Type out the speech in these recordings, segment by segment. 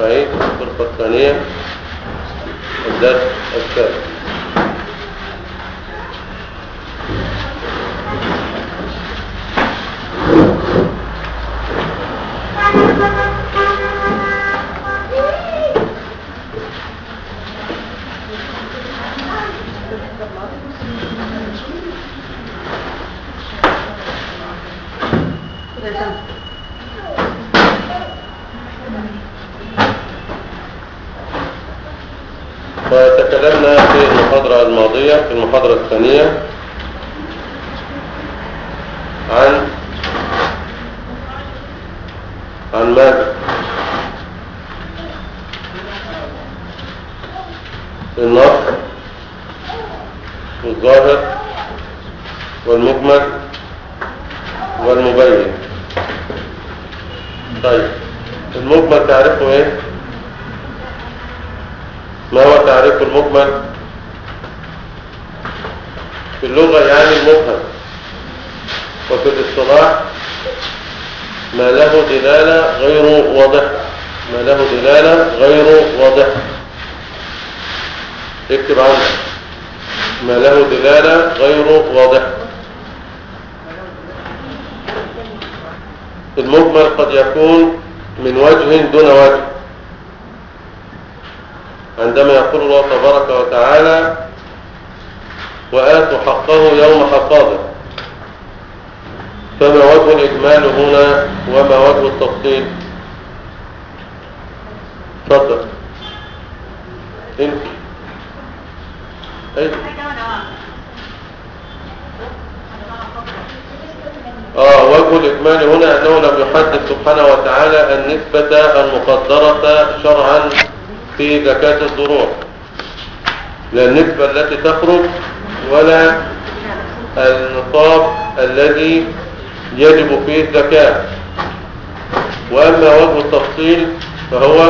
سعيد الفرقة الثانية الدرس الثالث وتكلمنا في المحاضرة الماضية في المحاضرة الثانية عن عن ماذا؟ النص والظاهر والمجمل والمبين طيب المجمل تعرفه ايه؟ ما هو تعريف المجمل في اللغة يعني المبهم وفي الاصطلاح ما له دلالة غير واضحة ما له دلالة غير واضحة اكتب عندك ما له دلالة غير واضحة المجمل قد يكون من وجه دون وجه عندما يقول الله تبارك وتعالى وآتوا حقه يوم حصاده فما وجه الإجمال هنا وما وجه التفصيل تفضل انت ايه اه وجه الإجمال هنا أنه لم يحدد سبحانه وتعالى النسبة المقدرة شرعا في زكاة الضروع لا النسبة التي تخرج ولا النصاب الذي يجب فيه الزكاة وأما وجه التفصيل فهو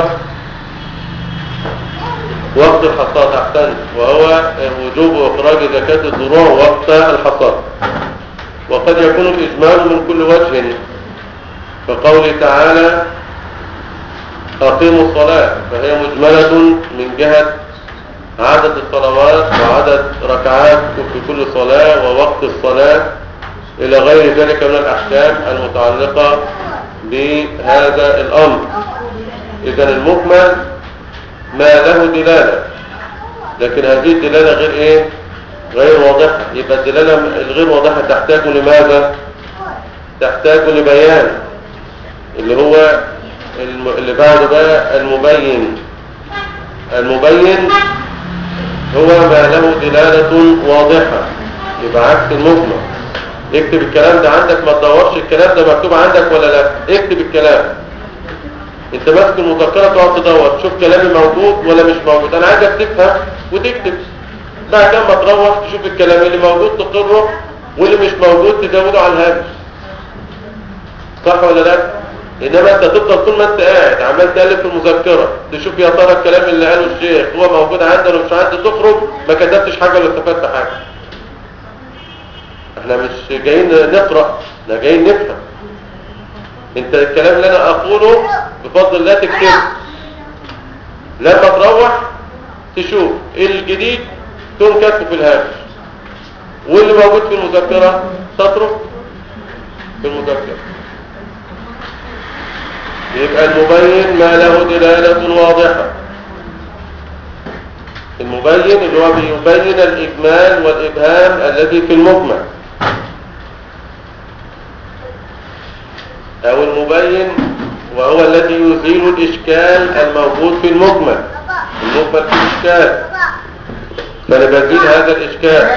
وقت الحصاد أحسن وهو وجوب إخراج زكاة الضروع وقت الحصاد وقد يكون الإجمال من كل وجه كقوله تعالى أقيموا الصلاة فهي مجملة من جهة عدد الصلوات وعدد ركعات في كل صلاة ووقت الصلاة إلى غير ذلك من الأحكام المتعلقة بهذا الأمر إذا المكمل ما له دلالة لكن هذه الدلالة غير إيه؟ غير واضحة يبقى الدلالة الغير واضحة تحتاج لماذا؟ تحتاج لبيان اللي هو اللي بعده بقى المبين المبين هو ما له دلالة واضحة يبقى عكس المجمل اكتب الكلام ده عندك ما تدورش الكلام ده مكتوب عندك ولا لا اكتب الكلام انت ماسك المذكرة تقعد تدور تشوف كلامي موجود ولا مش موجود انا عايزك تفهم وتكتب بعد ما تروح تشوف الكلام اللي موجود تقره واللي مش موجود تزوده على الهامش صح ولا لا انما انت تفضل طول ما انت قاعد عمال تقلب في المذكره تشوف يا ترى الكلام اللي قاله الشيخ هو موجود عندي ولا مش عندي تخرج ما كتبتش حاجه ولا استفدت حاجه احنا مش جايين نقرا احنا جايين نفهم انت الكلام اللي انا اقوله بفضل الله تكتبه لما تروح تشوف ايه الجديد تقوم كاتبه في الهامش واللي موجود في المذكره تترك في المذكره يبقى المبين ما له دلالة واضحة المبين اللي هو بيبين الإجمال والإبهام الذي في المجمل أو المبين وهو الذي يزيل الإشكال الموجود في المجمل المجمل فيه إشكال فأنا بزيل هذا الإشكال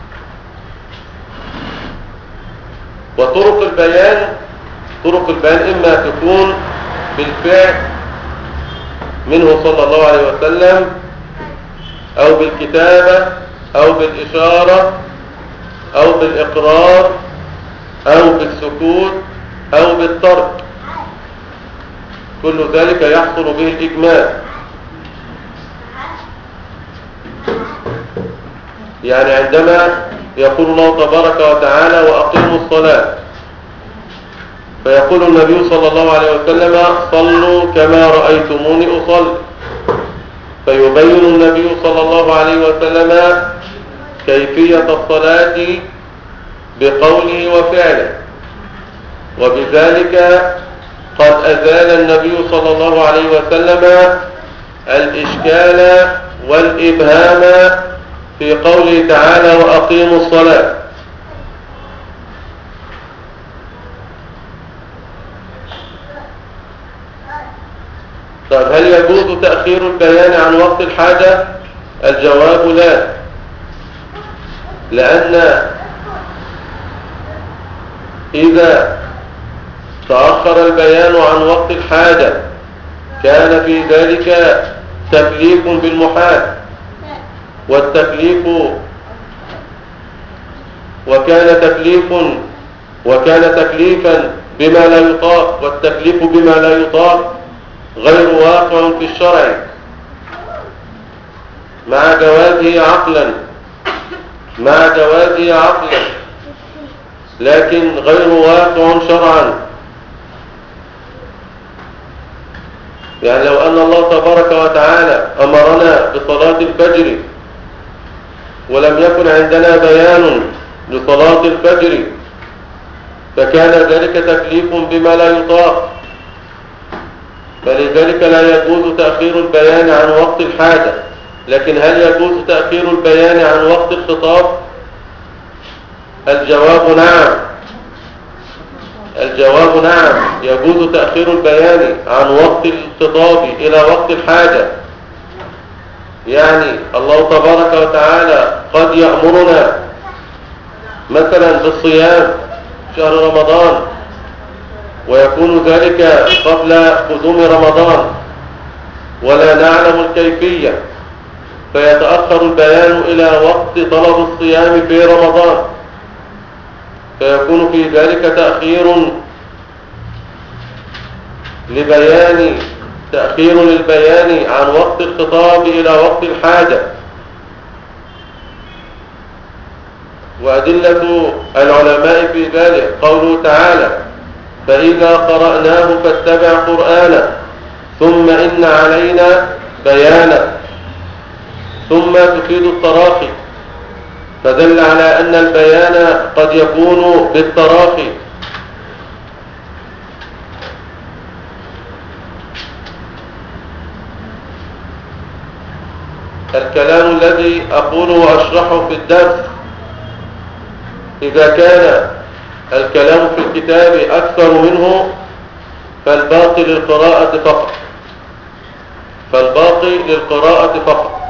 وطرق البيان طرق البيان إما تكون بالفعل منه صلى الله عليه وسلم أو بالكتابة أو بالإشارة أو بالإقرار أو بالسكوت أو بالترك كل ذلك يحصل به الإجمال يعني عندما يقول الله تبارك وتعالى وأقيموا الصلاة فيقول النبي صلى الله عليه وسلم صلوا كما رأيتموني أصلي فيبين النبي صلى الله عليه وسلم كيفية الصلاة بقوله وفعله وبذلك قد أزال النبي صلى الله عليه وسلم الإشكال والإبهام في قوله تعالى وأقيموا الصلاة طيب هل يجوز تأخير البيان عن وقت الحاجة الجواب لا لأن إذا تأخر البيان عن وقت الحاجة كان في ذلك تكليف بالمحال والتكليف وكان تكليف وكان تكليفا بما لا يطاق والتكليف بما لا يطاق غير واقع في الشرع مع جوازه عقلا مع جوازه عقلا لكن غير واقع شرعا يعني لو أن الله تبارك وتعالى أمرنا بصلاة الفجر ولم يكن عندنا بيان لصلاة الفجر فكان ذلك تكليف بما لا يطاق فلذلك لا يجوز تأخير البيان عن وقت الحاجة لكن هل يجوز تأخير البيان عن وقت الخطاب الجواب نعم الجواب نعم يجوز تأخير البيان عن وقت الخطاب إلى وقت الحاجة يعني الله تبارك وتعالى قد يأمرنا مثلا بالصيام شهر رمضان ويكون ذلك قبل قدوم رمضان ولا نعلم الكيفية فيتأخر البيان إلى وقت طلب الصيام في رمضان فيكون في ذلك تأخير لبيان تأخير للبيان عن وقت الخطاب إلى وقت الحاجة وأدلة العلماء في ذلك قوله تعالى فإذا قرأناه فاتبع قرآنه ثم إن علينا بيانه ثم تفيد التراخي فدل على أن البيان قد يكون بالتراخي الكلام الذي أقوله وأشرحه في الدرس إذا كان الكلام في الكتاب أكثر منه فالباقي للقراءة فقط فالباقي للقراءة فقط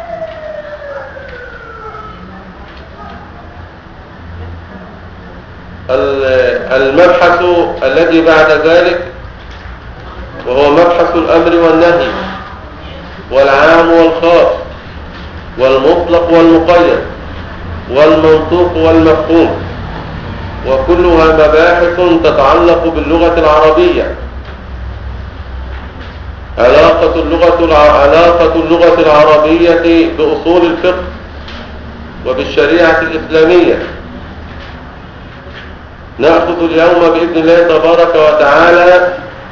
المبحث الذي بعد ذلك وهو مبحث الأمر والنهي والعام والخاص والمطلق والمقيد والمنطوق والمفهوم وكلها مباحث تتعلق باللغة العربية علاقة اللغة علاقة اللغة العربية بأصول الفقه وبالشريعة الإسلامية نأخذ اليوم بإذن الله تبارك وتعالى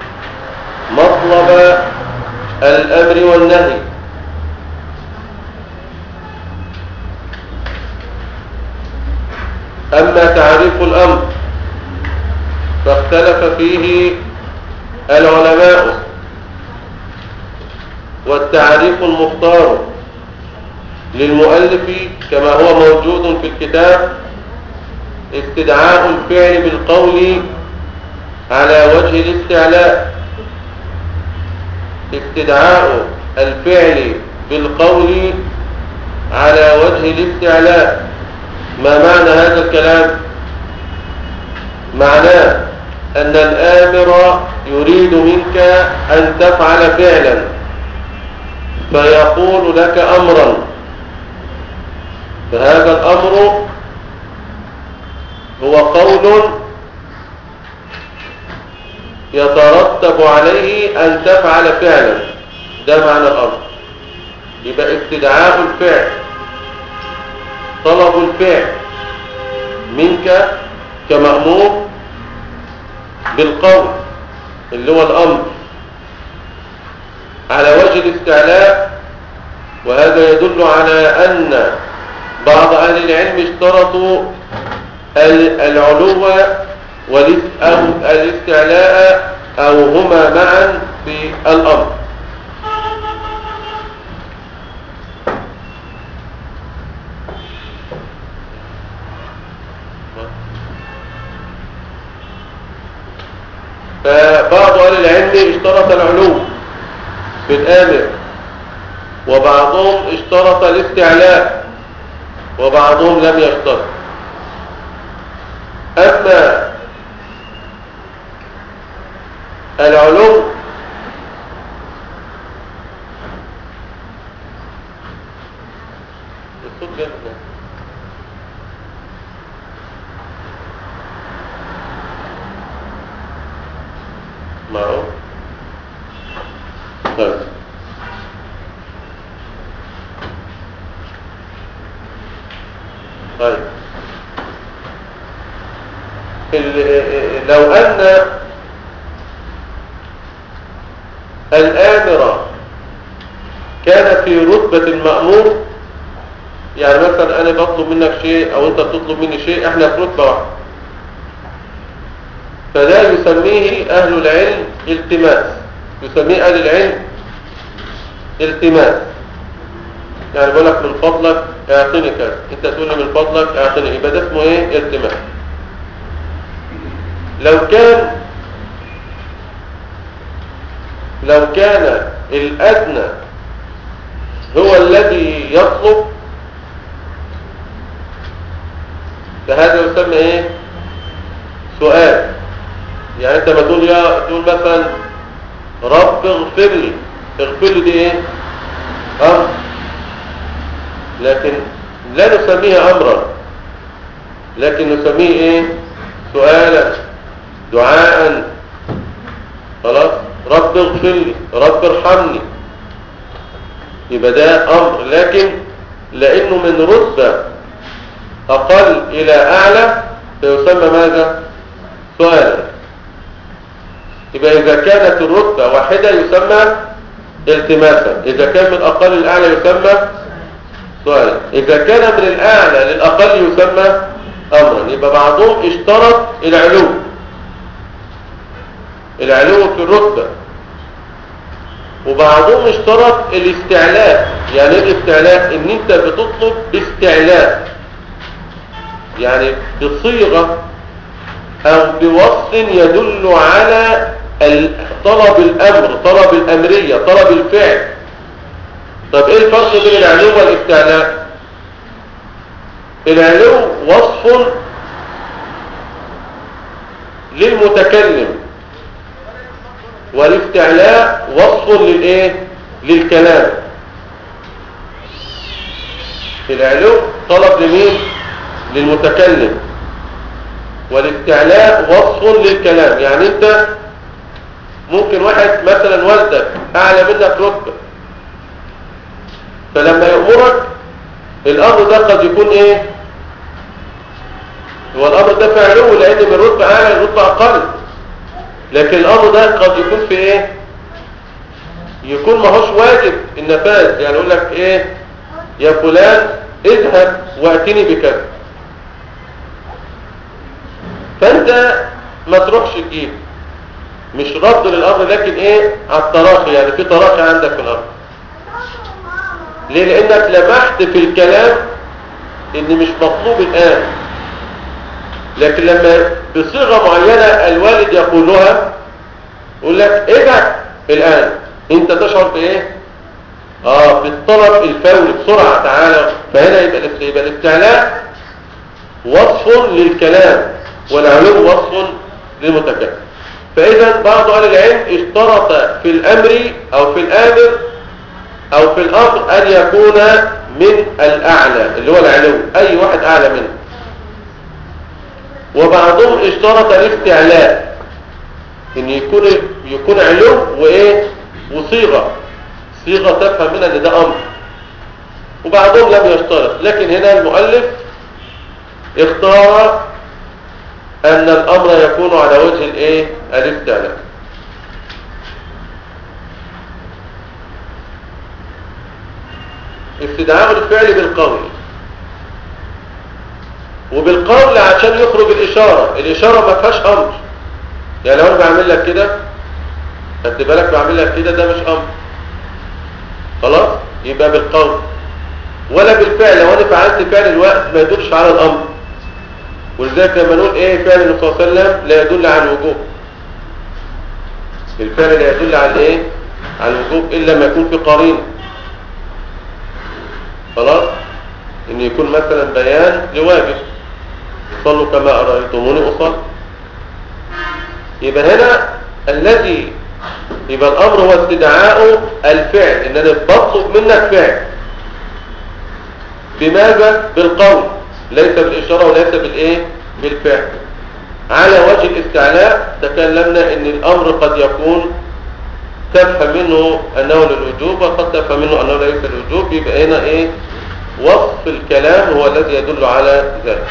مطلب الأمر والنهي أما تعريف الأمر فاختلف فيه العلماء والتعريف المختار للمؤلف كما هو موجود في الكتاب استدعاء الفعل بالقول على وجه الاستعلاء استدعاء الفعل بالقول على وجه الاستعلاء ما معنى هذا الكلام معناه أن الآمر يريد منك أن تفعل فعلا فيقول لك أمرا فهذا الأمر هو قول يترتب عليه أن تفعل فعلا ده معنى الأمر يبقى استدعاء الفعل طلب الفعل منك كمأمور بالقول اللي هو الأمر على وجه الاستعلاء وهذا يدل على أن بعض أهل العلم اشترطوا العلو أو الاستعلاء أو هما معا في الأمر فبعض أهل العلم اشترط العلو في الآمر وبعضهم اشترط الاستعلاء وبعضهم لم يشترط أما العلو الصوت جامد معه طيب طيب ال- لو أن الآمر كان في رتبة المأمور يعني مثلا أنا بطلب منك شيء أو أنت بتطلب مني شيء إحنا في رتبة واحدة فده يسميه أهل العلم التماس يسميه أهل العلم التماس يعني بقول لك من فضلك اعطيني كذا انت تقول لي من فضلك اعطيني يبقى ده اسمه ايه التماس لو كان لو كان الأدنى هو الذي يطلب فهذا يسمى ايه سؤال يعني انت ما تقول يا تقول مثلا رب اغفر لي اغفر لي دي ايه امر لكن لا نسميه امرا لكن نسميه ايه سؤالا دعاء خلاص رب اغفر لي رب ارحمني يبقى ده امر لكن لانه من رتبه اقل الى اعلى فيسمى ماذا سؤالا يبقى اذا كانت الرتبه واحده يسمى التماسا اذا كان من اقل الاعلى يسمى سؤالا اذا كان من الاعلى للاقل يسمى امرا يبقى بعضهم اشترط العلو العلو في الرتبه وبعضهم اشترط الاستعلاء يعني ايه الاستعلاء ان انت بتطلب باستعلاء يعني بصيغة او بوصف يدل على طلب الامر طلب الامرية طلب الفعل طب ايه الفرق بين العلو والاستعلاء العلو وصف للمتكلم والاستعلاء وصف للايه للكلام العلو طلب لمين للمتكلم والاستعلاء وصف للكلام يعني انت ممكن واحد مثلا والدك اعلى منك رتبه فلما يأمرك الامر ده قد يكون ايه هو الامر ده فعله لان من رتبه اعلى لرتبه اقل لكن الامر ده قد يكون في ايه يكون ما هوش واجب النفاذ يعني يقول لك ايه يا فلان اذهب واتني بكذا فانت ما تروحش تجيب مش رد للامر لكن ايه على التراخي يعني في تراخي عندك في الامر ليه لانك لمحت في الكلام ان مش مطلوب الان لكن لما بصيغة معينة الوالد يقولها يقول لك ابعت الآن انت تشعر بايه اه بالطلب الفوري بسرعة تعالى فهنا يبقى يبقى الاستعلاء وصف للكلام والعلو وصف للمتكلم فإذا بعض أهل العلم اشترط في الأمر أو في الآمر أو في الأمر أن يكون من الأعلى اللي هو العلو أي واحد أعلى منه وبعضهم اشترط الاستعلاء ان يكون يكون علو وايه وصيغه صيغه تفهم منها ان ده امر وبعضهم لم يشترط لكن هنا المؤلف اختار أن الأمر يكون على وجه الإيه الاستعلاء استدعاء الفعل بالقول وبالقول عشان يخرج الإشارة الإشارة ما فيهاش أمر يعني لو أنا بعمل لك كده خدت بالك بعمل لك كده ده مش أمر خلاص يبقى بالقول ولا بالفعل لو أنا فعلت فعل الوقت ما يدلش على الأمر ولذلك لما نقول إيه فعل النبي صلى الله عليه وسلم لا يدل على الوجوب الفعل لا يدل على إيه على الوجوب إلا ما يكون في قرين خلاص إن يكون مثلا بيان لواجب صلوا كما أرأيتموني أصلي يبقى هنا الذي يبقى الأمر هو استدعاء الفعل إن أنا بطلب منك فعل بماذا؟ بالقول ليس بالإشارة وليس بالإيه؟ بالفعل على وجه الاستعلاء تكلمنا إن الأمر قد يكون تفهم منه أنه للوجوب وقد تفهم منه أنه ليس للوجوب يبقى هنا إيه؟ وصف الكلام هو الذي يدل على ذلك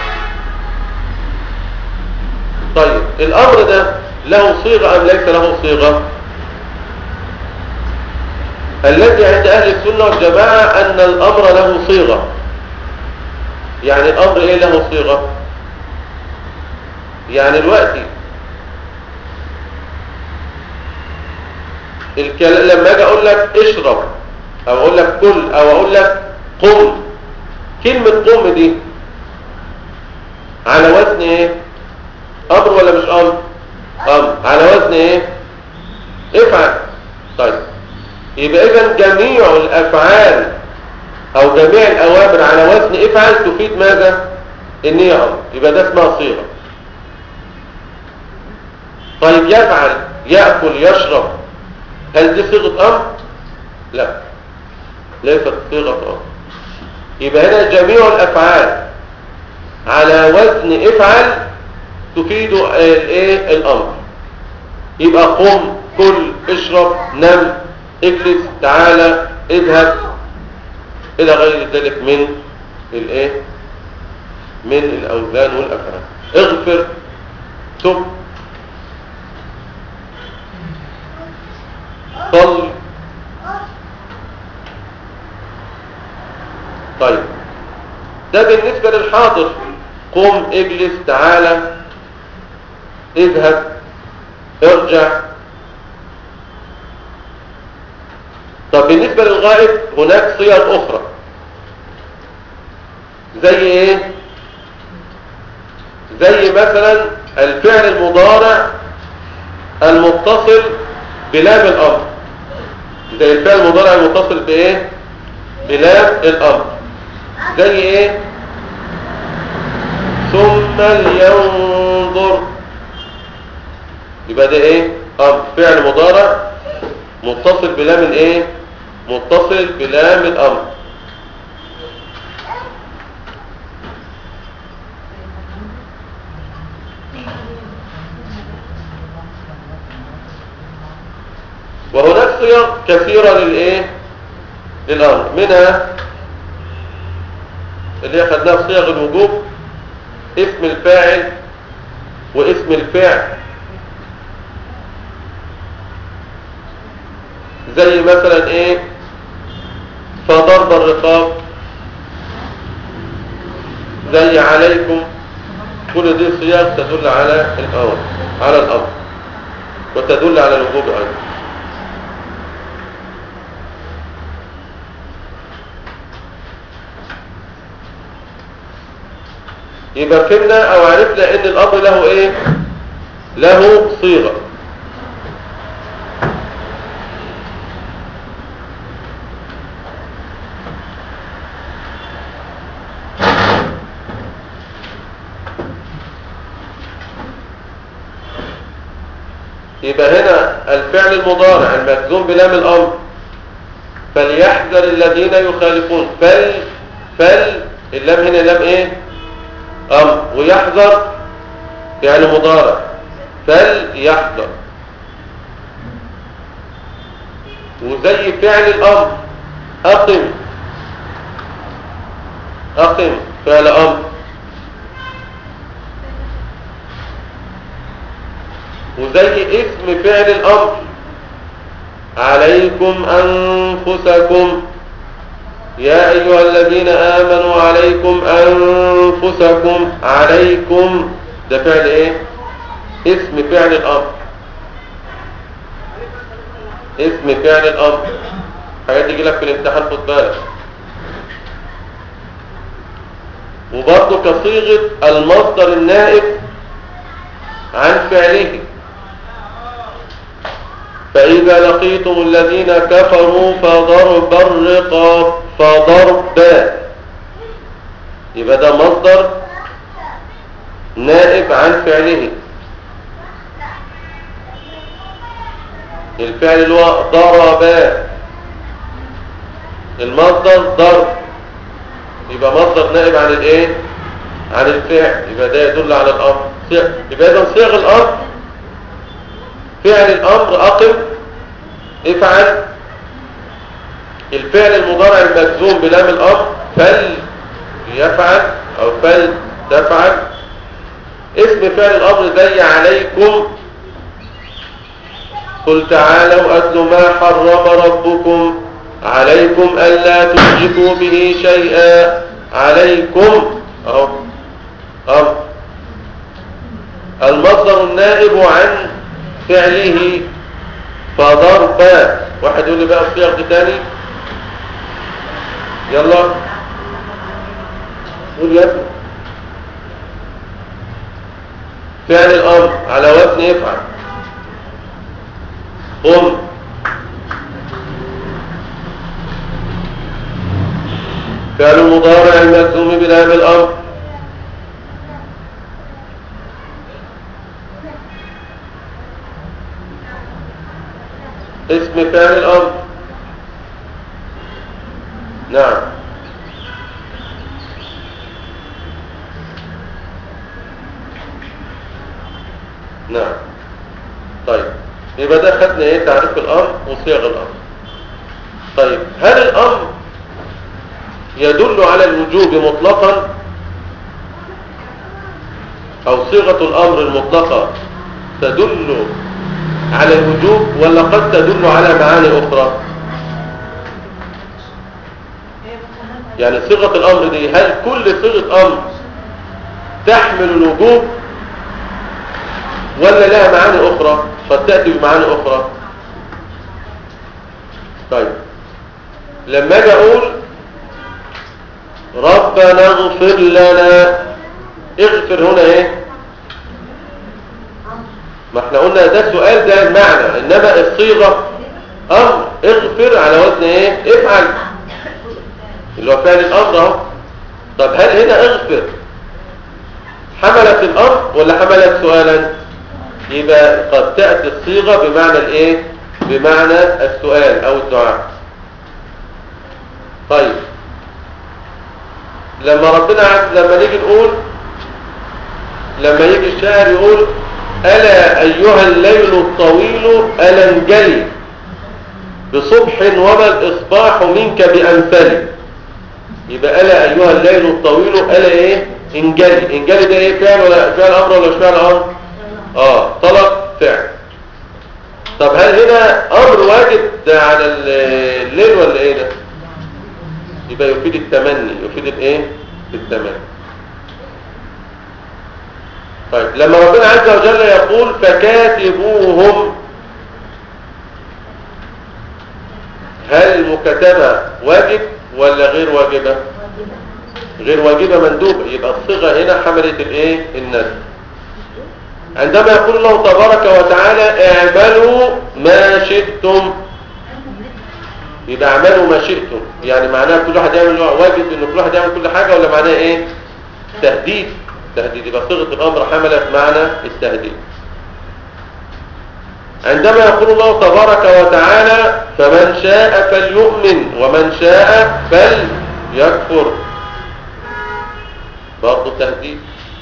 طيب الأمر ده له صيغة أم ليس له صيغة الذي عند أهل السنة والجماعة أن الأمر له صيغة يعني الأمر إيه له صيغة يعني الوقت الكلام لما أجي أقول لك اشرب أو أقول لك كل أو أقول لك قم كلمة قم دي على وزن ايه امر ولا مش امر امر على وزن ايه افعل طيب يبقى اذا جميع الافعال او جميع الاوامر على وزن افعل تفيد ماذا ان هي امر يبقى ده اسمها صيغه طيب يفعل ياكل يشرب هل دي صيغه امر لا ليست صيغه امر يبقى هنا جميع الافعال على وزن افعل تفيد الايه الامر يبقى قم كل اشرب نم اجلس تعالى اذهب الى غير ذلك من الايه من الاوزان والافعال اغفر تب صل طيب ده بالنسبة للحاضر قم اجلس تعالى اذهب ارجع طب بالنسبة للغائب هناك صيغ اخرى زي ايه زي مثلا الفعل المضارع المتصل بلام الامر زي الفعل المضارع المتصل بايه بلام الامر زي ايه ثم لينظر يبقى ده ايه امر فعل مضارع متصل بلام الايه متصل بلام الامر وهناك صيغ كثيرة للايه للامر منها اللي هي خدناها في صيغ الوجوب اسم الفاعل واسم الفعل زي مثلا ايه فضرب الرقاب زي عليكم كل دي صيغ تدل على الامر على الامر وتدل على الوجوب ايضا يبقى فهمنا او عرفنا ان الامر له ايه له صيغه يبقى هنا الفعل المضارع المجزوم بلام الامر فليحذر الذين يخالفون فل فل اللام هنا لام ايه امر ويحذر فعل مضارع فليحذر وزي فعل الامر اقم اقم فعل امر وزي اسم فعل الامر عليكم انفسكم يا ايها الذين امنوا عليكم انفسكم عليكم ده فعل ايه اسم فعل الامر اسم فعل الامر حاجات تيجي لك في الامتحان خد بالك وبرضه كصيغه المصدر النائب عن فعله فإذا لقيتم الذين كفروا فضرب الرقاب فضرب يبقى ده مصدر نائب عن فعله الفعل اللي هو ضرب المصدر ضرب يبقى مصدر نائب عن الايه عن الفعل يبقى ده يدل على الامر يبقى اذا صيغ الامر فعل الامر اقم افعل الفعل المضارع المجزوم بلام الامر فل يفعل او فل تفعل اسم فعل الامر زي عليكم قل تعالوا أتل ما حرم ربكم عليكم ألا تشركوا به شيئا عليكم أهو أمر المصدر النائب عن فعله فضرب واحد يقول لي بقى الصيغ دي تاني يلا قول يا ابني فعل الأمر على وزن يفعل قم فعل المضارع المجزوم بلام الأمر اسم فعل الأمر نعم نعم طيب يبقى ده خدنا ايه تعريف الامر وصيغ الامر طيب هل الامر يدل على الوجوب مطلقا او صيغة الامر المطلقة تدل على الوجوب ولا قد تدل على معاني اخرى يعني صيغة الامر دي هل كل صيغة امر تحمل الوجوب ولا لها معاني اخرى قد تأتي بمعاني أخرى طيب لما اجي اقول ربنا اغفر لنا اغفر هنا ايه ما احنا قلنا ده سؤال ده المعنى انما الصيغة امر اغفر على وزن ايه افعل اللي هو فعل الامر اهو طب هل هنا اغفر حملت الامر ولا حملت سؤالا يبقى قد تأتي الصيغة بمعنى الايه بمعنى السؤال او الدعاء طيب لما ربنا عز لما نيجي نقول لما يجي الشاعر يقول ألا أيها الليل الطويل ألا انجلي بصبح وما الإصباح منك بأمثلي يبقى ألا أيها الليل الطويل ألا إيه انجلي انجلي ده إيه فعل ولا فعل أمر ولا مش فعل أمر اه طلب فعل طب هل هنا امر واجب ده على الليل ولا ايه ده يبقى يفيد التمني يفيد الايه التمني طيب لما ربنا عز وجل يقول فكاتبوهم هل المكاتبة واجب ولا غير واجبة غير واجبة مندوبة يبقى الصيغة هنا حملت الايه الندب عندما يقول الله تبارك وتعالى اعملوا ما شئتم يبقى اعملوا ما شئتم يعني معناها كل واحد يعمل واجب ان كل واحد يعمل كل حاجة ولا معناها ايه تهديد تهديد يبقى صيغة الامر حملت معنى التهديد عندما يقول الله تبارك وتعالى فمن شاء فليؤمن ومن شاء فليكفر برضه تهديد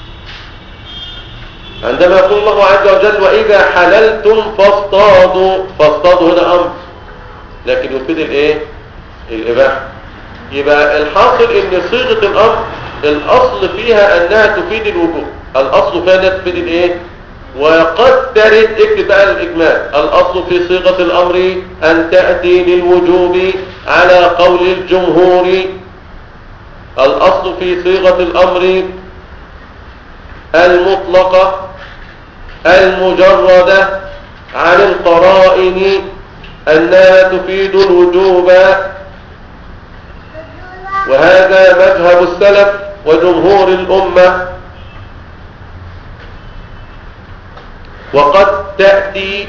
عندما يقول الله عز وجل وإذا حللتم فاصطادوا فاصطادوا هنا أمر لكن يفيد الايه الإباحة يبقى الحاصل ان صيغة الأمر الأصل فيها أنها تفيد الوجوب الأصل فيها أنها تفيد الايه وقد ترد اكتب بقى الإجمال الأصل في صيغة الأمر أن تأتي للوجوب على قول الجمهور الأصل في صيغة الأمر المطلقة المجردة عن القرائن أنها تفيد الوجوب وهذا مذهب السلف وجمهور الأمة وقد تأتي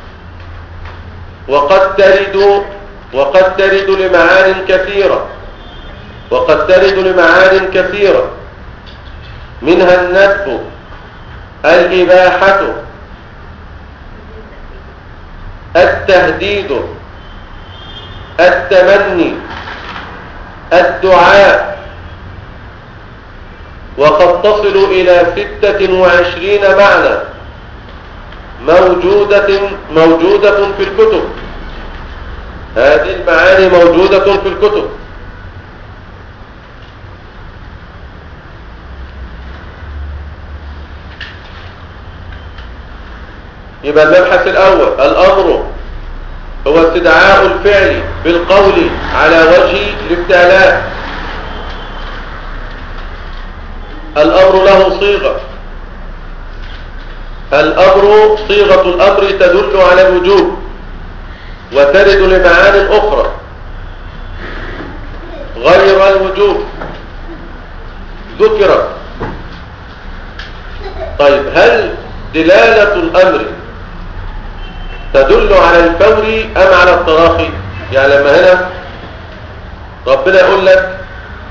وقد ترد وقد ترد لمعان كثيرة وقد ترد لمعان كثيرة منها الندب الإباحة التهديد التمني الدعاء وقد تصل إلى ستة وعشرين معنى موجودة, موجودة في الكتب هذه المعاني موجودة في الكتب يبقى المبحث الأول الأمر هو استدعاء الفعل بالقول على وجه الافتعلاء الأمر له صيغة الأمر صيغة الأمر تدل على الوجوب وترد لمعان أخرى غير الوجوب ذكرت طيب هل دلالة الأمر تدل على الفور أم على التراخي يعني لما هنا ربنا يقول لك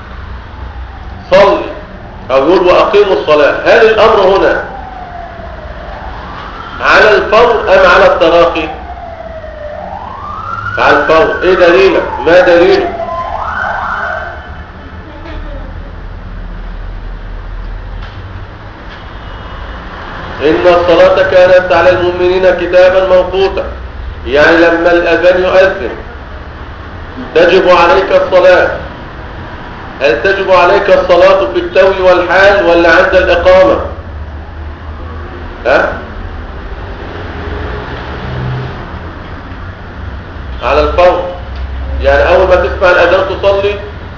صلي أو يقول وأقيموا الصلاة هل الأمر هنا على الفور أم على التراخي على الفور إيه دليلك ما دليلك إن الصلاة كانت على المؤمنين كتابا موقوتا يعني لما الأذان يؤذن تجب عليك الصلاة هل تجب عليك الصلاة في التو والحال ولا عند الإقامة ها على الفور يعني أول ما تسمع الأذان تصلي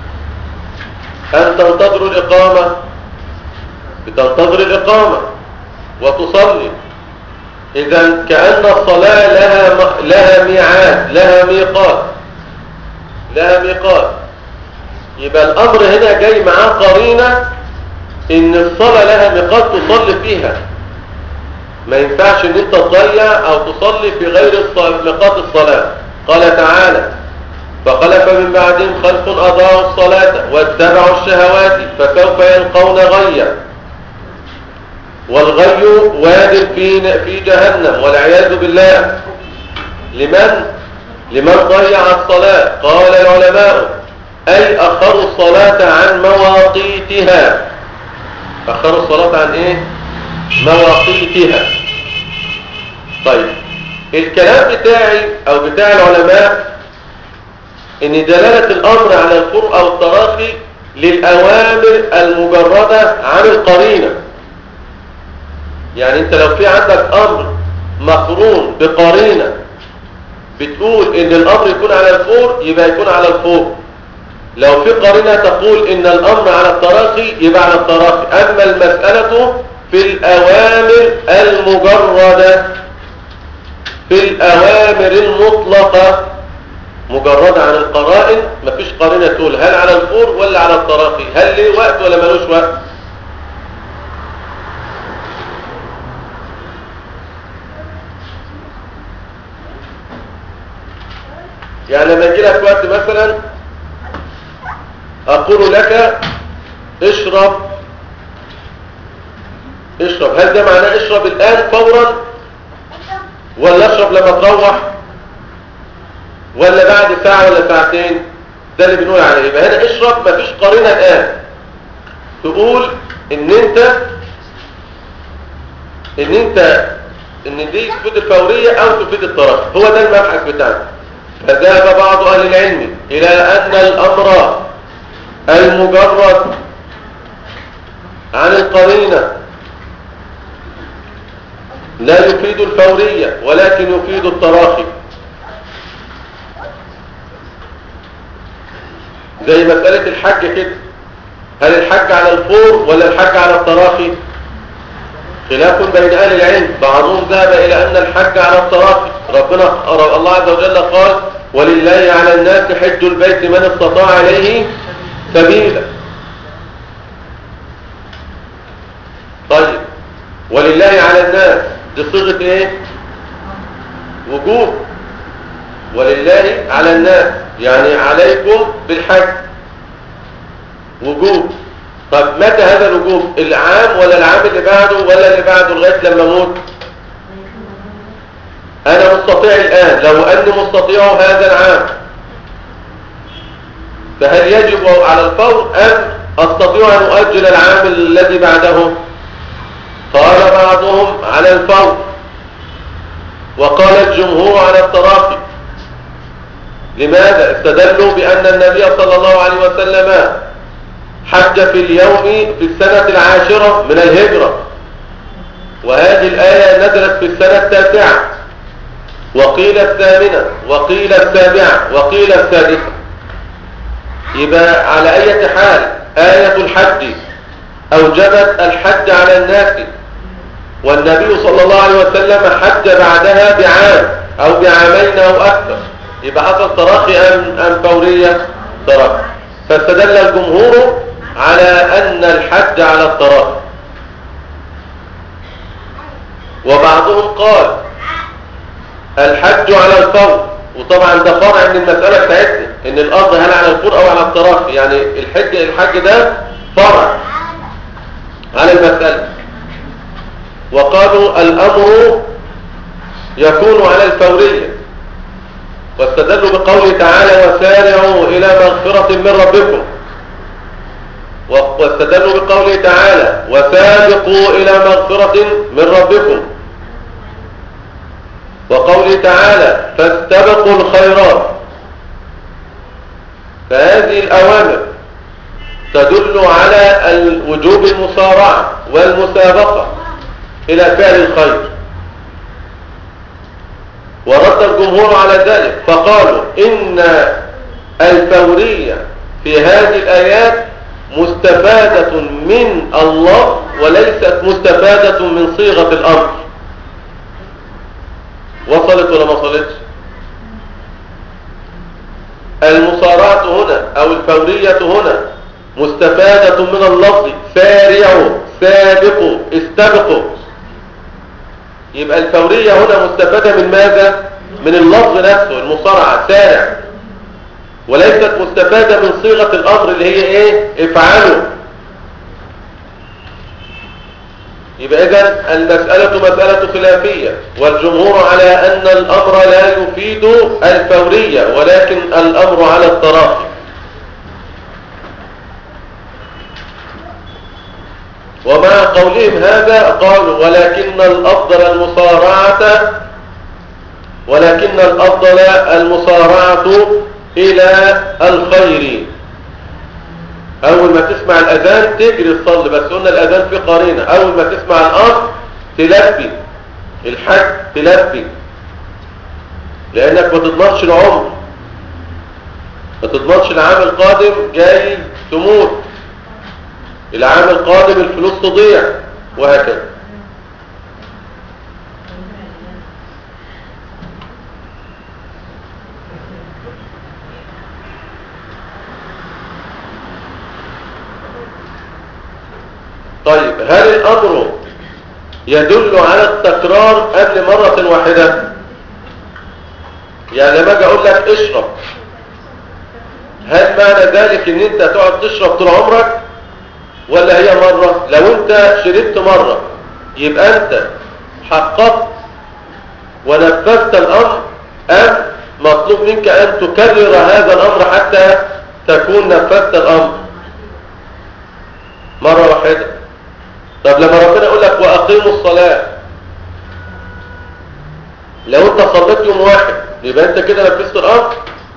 أن تنتظر الإقامة بتنتظر الإقامة وتصلي إذا كأن الصلاة لها لها ميعاد لها ميقات لها ميقات يبقى الأمر هنا جاي معاه قرينة إن الصلاة لها ميقات تصلي فيها ما ينفعش إن أنت تضيع أو تصلي في غير ميقات الصلاة قال تعالى فخلف من بعدهم خلف أضاعوا الصلاة واتبعوا الشهوات فسوف يلقون غيا والغي واد في في جهنم والعياذ بالله لمن لمن ضيع الصلاة قال العلماء أي أخروا الصلاة عن مواقيتها أخروا الصلاة عن إيه مواقيتها طيب الكلام بتاعي أو بتاع العلماء إن دلالة الأمر على القرء أو التراخي للأوامر المجردة عن القرينة يعني انت لو في عندك امر مقرون بقرينة بتقول ان الامر يكون على الفور يبقى يكون على الفور لو في قرينة تقول ان الامر على التراخي يبقى على التراخي اما المسألة في الاوامر المجردة في الاوامر المطلقة مجردة عن القرائن مفيش قرينة تقول هل على الفور ولا على التراخي هل ليه وقت ولا ملوش وقت يعني لما يجي لك وقت مثلا اقول لك اشرب اشرب هل ده معناه اشرب الان فورا ولا اشرب لما تروح ولا بعد ساعة ولا ساعتين ده اللي بنقول عليه يبقى هنا اشرب مفيش قرينة الان تقول ان انت ان انت ان دي تفيد الفورية او تفيد الطرف هو ده المبحث بتاعنا فذهب بعض أهل العلم إلى أن الأمر المجرد عن القرينة لا يفيد الفورية ولكن يفيد التراخي زي مسألة الحج كده هل الحج على الفور ولا الحج على التراخي خلاف بين أهل العلم بعضهم ذهب إلى أن الحج على التراخي ربنا الله عز وجل قال ولله على الناس حج البيت من استطاع إليه سبيلا طيب ولله على الناس دي صيغة ايه وجوب ولله على الناس يعني عليكم بالحج وجوب طب متى هذا الوجوب العام ولا العام اللي بعده ولا اللي بعده لغايه لما اموت انا مستطيع الان لو اني مستطيع هذا العام فهل يجب على الفور ام استطيع ان اؤجل العام الذي بعده قال بعضهم على الفور وقال الجمهور على التراخي لماذا استدلوا بان النبي صلى الله عليه وسلم حج في اليوم في السنة العاشرة من الهجرة وهذه الآية نزلت في السنة التاسعة وقيل الثامنة وقيل السابعة وقيل السادسة يبقى على أي حال آية الحج أوجبت الحج على الناس والنبي صلى الله عليه وسلم حج بعدها بعام أو بعامين أو أكثر يبقى حصل تراخي أم, أم فورية تراخي فاستدل الجمهور على أن الحج على التراخي وبعضهم قال الحج على الفور وطبعا ده فرع من المسألة بتاعتنا ان الارض هل على الفور او على التراخي يعني الحج الحج ده فرع على المسألة وقالوا الامر يكون على الفورية واستدلوا بقوله تعالى وسارعوا الى مغفرة من ربكم واستدلوا بقوله تعالى وسابقوا الى مغفرة من ربكم وقوله تعالى فاستبقوا الخيرات فهذه الأوامر تدل على وجوب المصارعة والمسابقة إلى فعل الخير ورد الجمهور على ذلك فقالوا إن الفورية في هذه الآيات مستفادة من الله وليست مستفادة من صيغة الأمر وصلت ولا ما وصلتش المصارعة هنا او الفورية هنا مستفادة من اللفظ سارعوا سابقوا استبقوا يبقى الفورية هنا مستفادة من ماذا من اللفظ نفسه المصارعة سارع وليست مستفادة من صيغة الامر اللي هي ايه افعلوا يبقى إذن المسألة مسألة خلافية والجمهور على أن الأمر لا يفيد الفورية ولكن الأمر على التراخي ومع قولهم هذا قالوا ولكن الأفضل المصارعة ولكن الأفضل المصارعة إلى الخير اول ما تسمع الاذان تجري تصلي بس قلنا الاذان في قرينه اول ما تسمع الامر تلبي الحج تلبي لانك ما تضمنش العمر ما تضمنش العام القادم جاي تموت العام القادم الفلوس تضيع وهكذا طيب هل الأمر يدل على التكرار قبل مرة واحدة يعني لما اجي اقول لك اشرب هل معنى ذلك ان انت تقعد تشرب طول عمرك ولا هي مرة لو انت شربت مرة يبقى انت حققت ونفذت الامر ام مطلوب منك ان تكرر هذا الامر حتى تكون نفذت الامر مرة واحدة طب لما ربنا يقول لك واقيموا الصلاة لو انت صليت يوم واحد يبقى انت كده نفذت الامر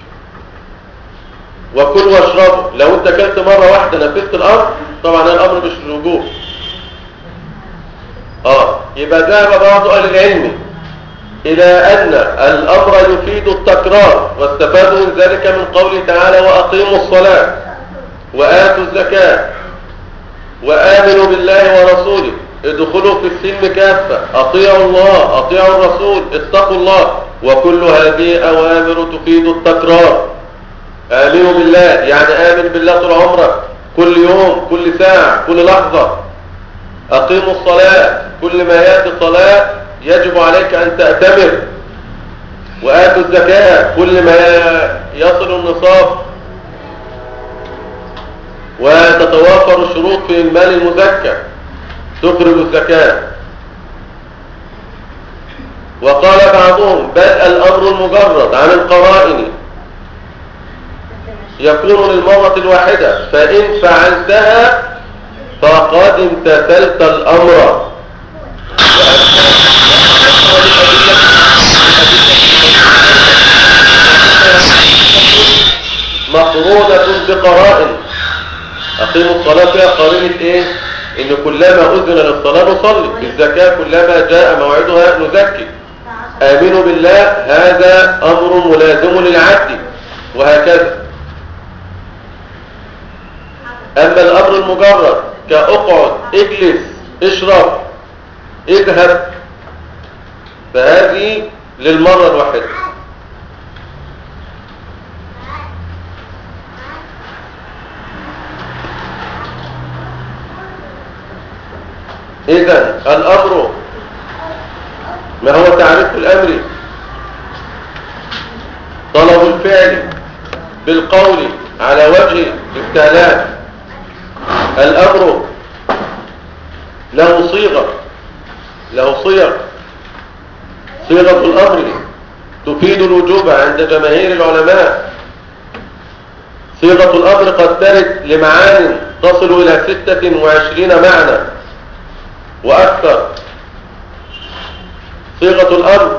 وكل واشربوا لو انت كلت مرة واحدة نفذت الامر طبعا الامر مش الوجوب اه يبقى ذهب بعض اهل العلم الى ان الامر يفيد التكرار واستفادوا من ذلك من قوله تعالى واقيموا الصلاة واتوا الزكاة وامنوا بالله ورسوله ادخلوا في السلم كافة اطيعوا الله اطيعوا الرسول اتقوا الله وكل هذه اوامر تفيد التكرار امنوا بالله يعني امن بالله طول عمرك كل يوم كل ساعة كل لحظة اقيموا الصلاة كل ما يأتي الصلاة يجب عليك ان تأتمر وآتوا الزكاة كل ما يصل النصاب وتتوافر الشروط في المال المزكى تخرج الزكاة وقال بعضهم بل الأمر المجرد عن القرائن يكون للمرة الواحدة فإن فعلتها فقد امتثلت الأمر مقرونة بقرائن أقيموا الصلاة فيها قرينة إيه؟ إن كلما أذن للصلاة نصلي الزكاة كلما جاء موعدها نزكي آمنوا بالله هذا أمر ملازم للعبد وهكذا أما الأمر المجرد كأقعد اجلس اشرب اذهب فهذه للمرة الواحدة إذا الأمر ما هو تعريف الأمر طلب الفعل بالقول على وجه الاستعلام الأمر له صيغة له صيغ صيغة الأمر تفيد الوجوب عند جماهير العلماء صيغة الأمر قد ترد لمعان تصل إلى ستة وعشرين معنى وأكثر صيغة الأمر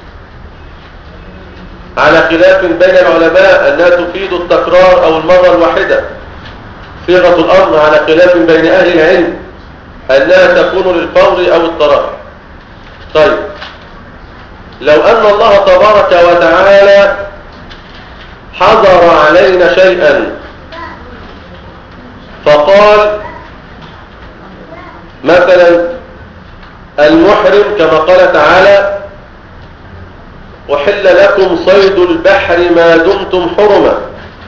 على خلاف بين العلماء أنها تفيد التكرار أو المرة الواحدة صيغة الأمر على خلاف بين أهل العلم أنها تكون للفور أو التراخي طيب لو أن الله تبارك وتعالى حضر علينا شيئا فقال مثلا المحرم كما قال تعالى وحل لكم صيد البحر ما دمتم حرما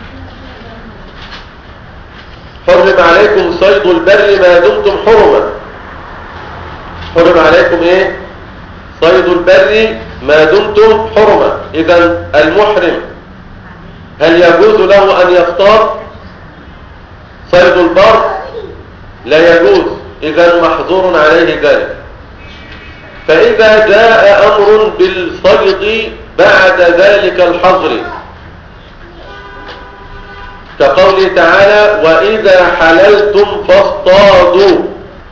حرم عليكم صيد البر ما دمتم حرما حرم عليكم ايه صيد البر ما دمتم حرما اذا المحرم هل يجوز له ان يصطاد صيد البر لا يجوز اذا محظور عليه ذلك فاذا جاء امر بالصيد بعد ذلك الحظر كقوله تعالى وإذا حللتم فاصطادوا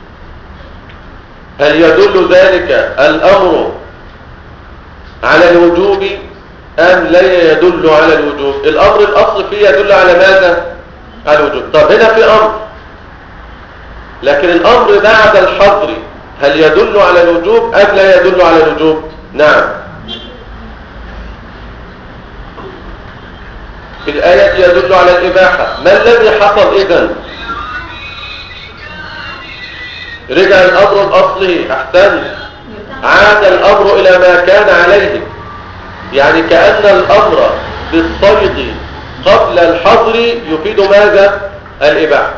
هل يدل ذلك الأمر على الوجوب أم لا يدل على الوجوب الأمر الأصل فيه يدل على ماذا على الوجوب طب هنا في أمر لكن الأمر بعد الحظر هل يدل على الوجوب أم لا يدل على الوجوب نعم في الآية يدل على الإباحة ما الذي حصل إذن رجع الأمر الأصلي أحسن عاد الأمر إلى ما كان عليه يعني كأن الأمر بالصيد قبل الحظر يفيد ماذا الإباحة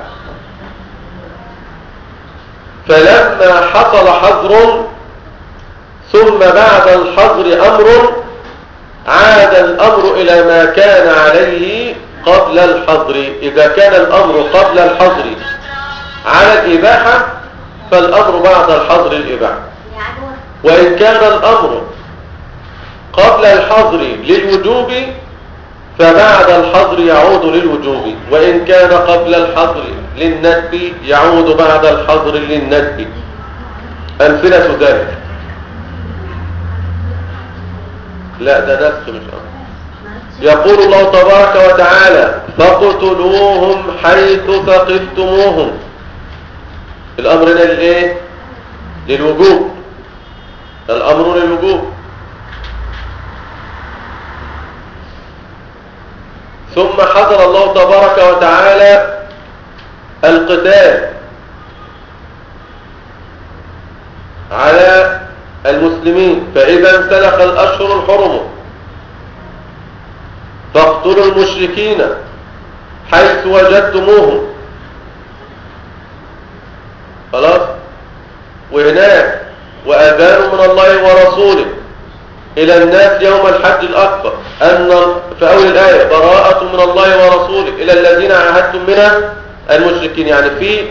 فلما حصل حظر ثم بعد الحظر أمر عاد الأمر إلى ما كان عليه قبل الحظر إذا كان الأمر قبل الحظر على الإباحة فالأمر بعد الحظر الإباحة وإن كان الأمر قبل الحظر للوجوب فبعد الحظر يعود للوجوب وإن كان قبل الحظر للندب يعود بعد الحظر للندب أمثلة ذلك لا ده نفس مش أمر يقول الله تبارك وتعالى فاقتلوهم حيث ثقفتموهم الأمر هنا للإيه للوجوب الأمر للوجوب ثم حضر الله تبارك وتعالى القتال على المسلمين فإذا انسلخ الأشهر الحرم فاقتلوا المشركين حيث وجدتموهم خلاص وهناك وأذان من الله ورسوله إلى الناس يوم الحج الأكبر أن في أول الآية براءة من الله ورسوله إلى الذين عاهدتم من المشركين يعني في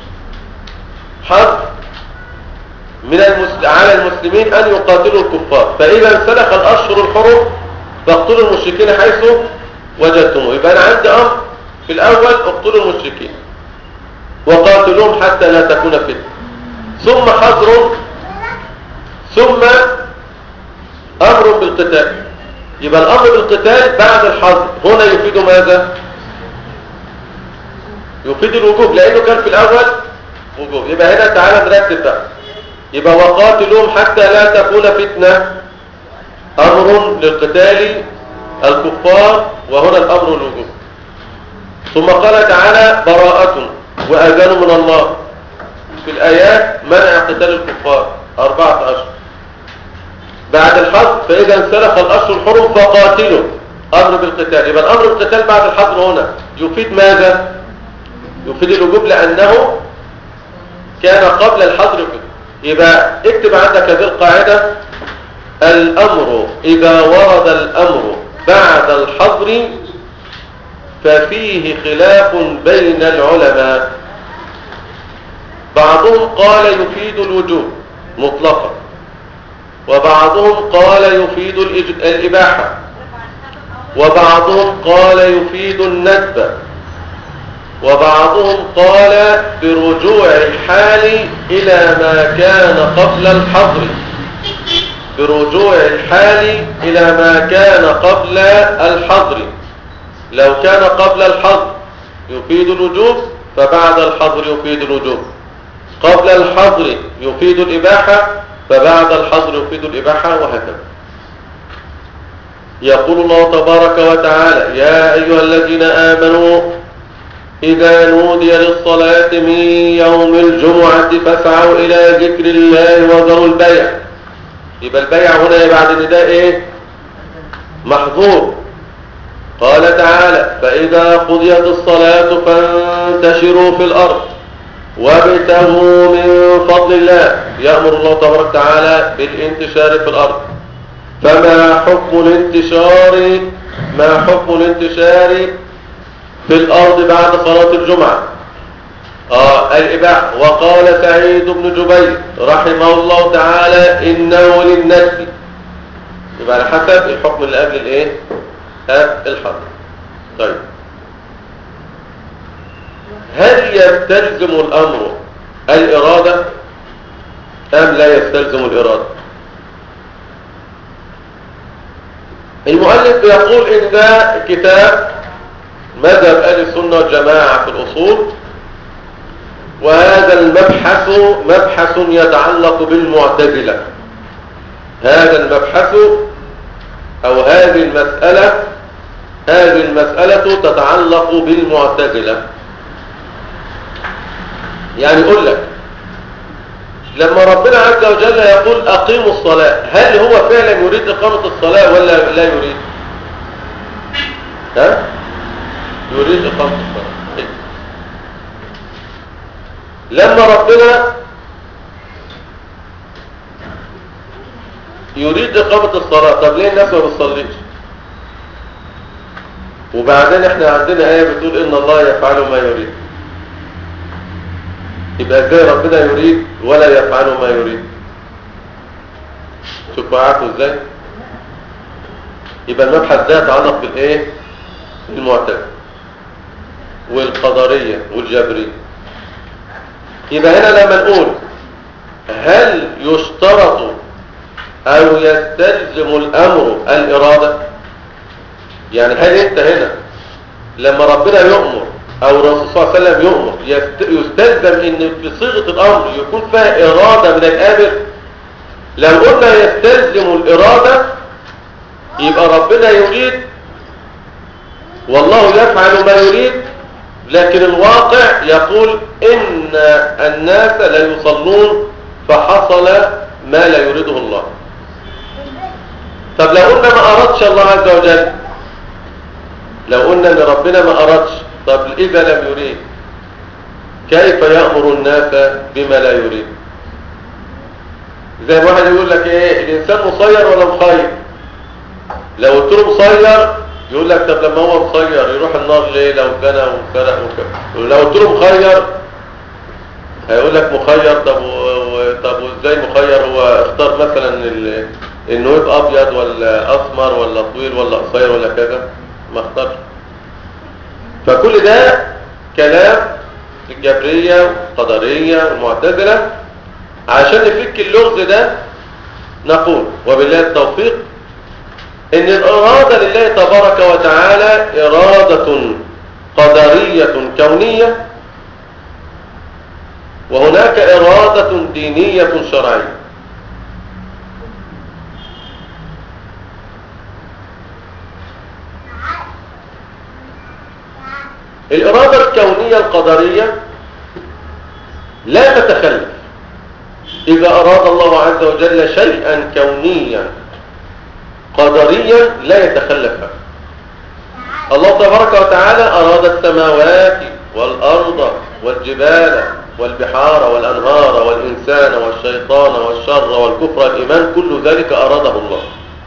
حظ من المسل... على المسلمين أن يقاتلوا الكفار فإذا انسلخ الأشهر الحرم فاقتلوا المشركين حيث وجدتموه يبقى أنا عندي أمر في الأول اقتلوا المشركين وقاتلوهم حتى لا تكون فتنة ثم حظر ثم أمر بالقتال يبقى الأمر بالقتال بعد الحظر هنا يفيد ماذا يفيد الوجوب لأنه كان في الأول وجوب يبقى هنا تعالى نرتب بقى يبقى وقاتلوهم حتى لا تكون فتنة أمر للقتال الكفار وهنا الأمر الوجوب ثم قال تعالى براءة وأذان من الله في الآيات منع قتال الكفار أربعة أشهر بعد الحظر فإذا انسلخ الأشهر الحرم فقاتلوا أمر بالقتال يبقى الأمر بالقتال بعد الحظر هنا يفيد ماذا يفيد الوجوب لأنه كان قبل الحظر يبقى اكتب عندك هذه القاعدة الأمر إذا ورد الأمر بعد الحظر ففيه خلاف بين العلماء بعضهم قال يفيد الوجوب مطلقا وبعضهم قال يفيد الإباحة وبعضهم قال يفيد الندب وبعضهم قال برجوع الحال إلى ما كان قبل الحظر برجوع الحال إلى ما كان قبل الحظر لو كان قبل الحظر يفيد الوجوب فبعد الحظر يفيد الوجوب قبل الحظر يفيد الإباحة فبعد الحظر يفيد الإباحة وهكذا يقول الله تبارك وتعالى يا أيها الذين آمنوا إذا نودي للصلاة من يوم الجمعة فاسعوا إلى ذكر الله وذروا البيع يبقى البيع هنا بعد نداء إيه محظور قال تعالى فإذا قضيت الصلاة فانتشروا في الأرض وابتغوا من فضل الله يأمر الله تبارك وتعالى بالانتشار في الأرض فما حكم الانتشار ما حكم الانتشار في الأرض بعد صلاة الجمعة آه الإباحة وقال سعيد بن جبير رحمه الله تعالى إنه للنسل يبقى على حسب الحكم اللي قبل الايه الحظر طيب هل يستلزم الأمر الإرادة أم لا يستلزم الإرادة المؤلف يقول إن ده كتاب مذهب أهل السنة والجماعة في الأصول وهذا المبحث مبحث يتعلق بالمعتزلة هذا المبحث أو هذه المسألة هذه المسألة تتعلق بالمعتزلة يعني يقول لك لما ربنا عز وجل يقول أقيموا الصلاة هل هو فعلا يريد إقامة الصلاة ولا لا يريد ها يريد إقامة الصلاة لما ربنا يريد إقامة الصلاة طب ليه الناس ما بتصليش وبعدين احنا عندنا آية بتقول إن الله يفعل ما يريد يبقى ازاي ربنا يريد ولا يفعل ما يريد شوفوا عارفوا ازاي يبقى المبحث ده يتعلق بالايه المعتزله والقدريه والجبريه يبقى هنا لما نقول هل يشترط او يستلزم الامر الاراده يعني هل انت هنا لما ربنا يؤمر او الرسول صلى الله عليه وسلم يؤمر يست- يستلزم ان في صيغة الامر يكون فيها ارادة من الامر لو قلنا يستلزم الارادة يبقى ربنا يريد والله يفعل ما يريد لكن الواقع يقول ان الناس لا يصلون فحصل ما لا يريده الله طب لو قلنا ما أردش الله عز وجل لو قلنا ان ربنا ما أردش طب إذا لم يريد كيف يأمر الناس بما لا يريد زي ما واحد يقول لك ايه الإنسان مصير ولا مخير لو قلت له مصير يقول لك طب لما هو مخير يروح النار ليه لو زنى وسرق وكذا لو قلت له مخير هيقول لك مخير طب و... و... طب وازاي مخير هو اختار مثلا ال... انه يبقى ابيض ولا اسمر ولا طويل ولا قصير ولا كذا ما اختارش فكل ده كلام الجبرية والقدرية والمعتزلة عشان نفك اللغز ده نقول وبالله التوفيق ان الارادة لله تبارك وتعالى ارادة قدرية كونية وهناك ارادة دينية شرعية الإرادة الكونية القدرية لا تتخلف إذا أراد الله عز وجل شيئا كونيا قدريا لا يتخلف عنه الله تبارك وتعالى أراد السماوات والأرض والجبال والبحار والأنهار والإنسان والشيطان والشر والكفر والإيمان كل ذلك أراده الله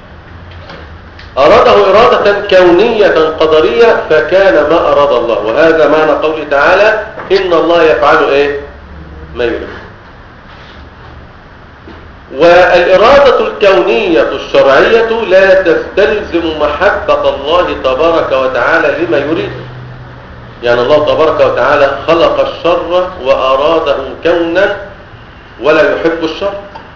أراده إرادة كونية قدرية فكان ما أراد الله وهذا معنى قوله تعالى إن الله يفعل إيه ما يريد والإرادة الكونية الشرعية لا تستلزم محبة الله تبارك وتعالى لما يريد يعني الله تبارك وتعالى خلق الشر وأراده كونا ولا يحب الشر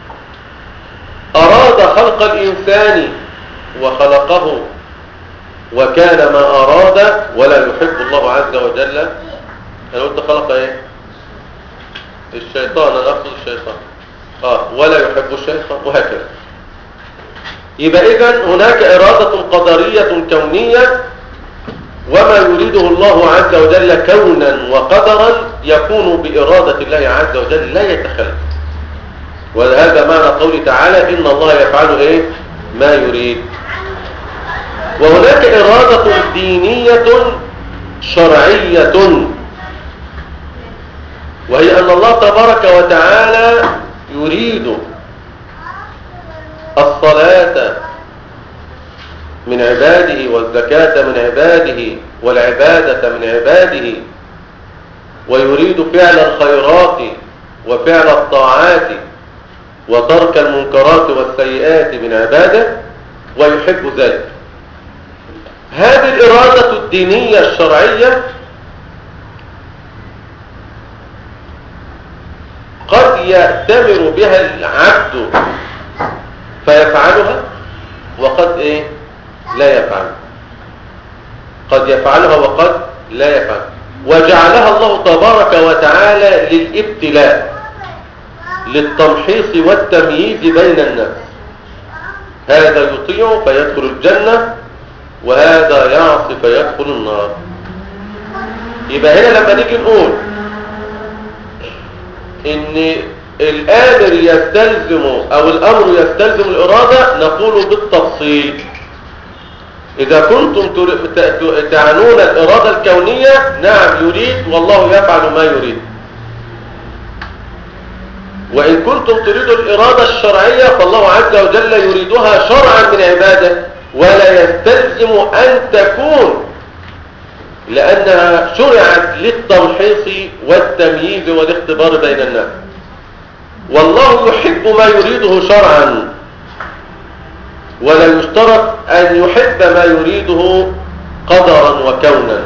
أراد خلق الإنسان وخلقه وكان ما أراد ولا يحب الله عز وجل أنا قلت خلق إيه الشيطان أنا أقصد الشيطان آه ولا يحب الشيطان وهكذا يبقى إذن هناك إرادة قدرية كونية وما يريده الله عز وجل كونا وقدرا يكون بإرادة الله عز وجل لا يتخلف وهذا معنى قوله تعالى إن الله يفعل إيه ما يريد وهناك إرادة دينية شرعية وهي أن الله تبارك وتعالى يريد الصلاة من عباده والزكاة من عباده والعبادة من عباده ويريد فعل الخيرات وفعل الطاعات وترك المنكرات والسيئات من عباده ويحب ذلك هذه الإرادة الدينية الشرعية قد يأتمر بها العبد فيفعلها وقد إيه لا يفعل قد يفعلها وقد لا يفعل وجعلها الله تبارك وتعالى للابتلاء للتمحيص والتمييز بين الناس هذا يطيع فيدخل الجنة وهذا يعصي فيدخل النار يبقى هنا لما نيجي نقول ان الامر يستلزم او الامر يستلزم الارادة نقول بالتفصيل اذا كنتم تعنون الارادة الكونية نعم يريد والله يفعل ما يريد وإن كنتم تريدوا الإرادة الشرعية فالله عز وجل يريدها شرعا من عباده ولا يستلزم أن تكون لأنها شرعت للتمحيص والتمييز والاختبار بين الناس والله يحب ما يريده شرعا ولا يشترط أن يحب ما يريده قدرا وكونا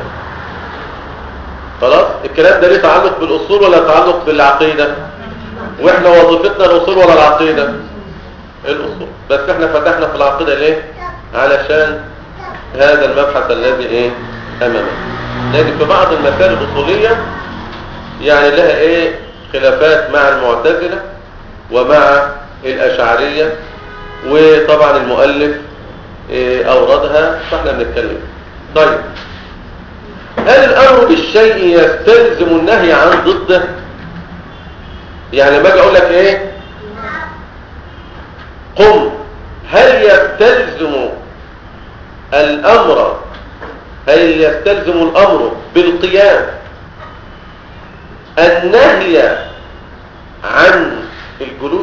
خلاص الكلام ده ليه تعلق بالأصول ولا تعلق بالعقيدة واحنا وظيفتنا الأصول ولا العقيدة الأصول بس احنا فتحنا في العقيدة ليه علشان هذا المبحث الذي ايه امامنا لكن في بعض المسائل الأصولية يعني لها ايه خلافات مع المعتزلة ومع الأشعرية وطبعا المؤلف إيه أوردها فاحنا بنتكلم طيب هل الأمر بالشيء يستلزم النهي عن ضده يعني لما اجي اقول لك ايه قم هل يستلزم الأمر هل يستلزم الأمر بالقيام النهي عن الجلوس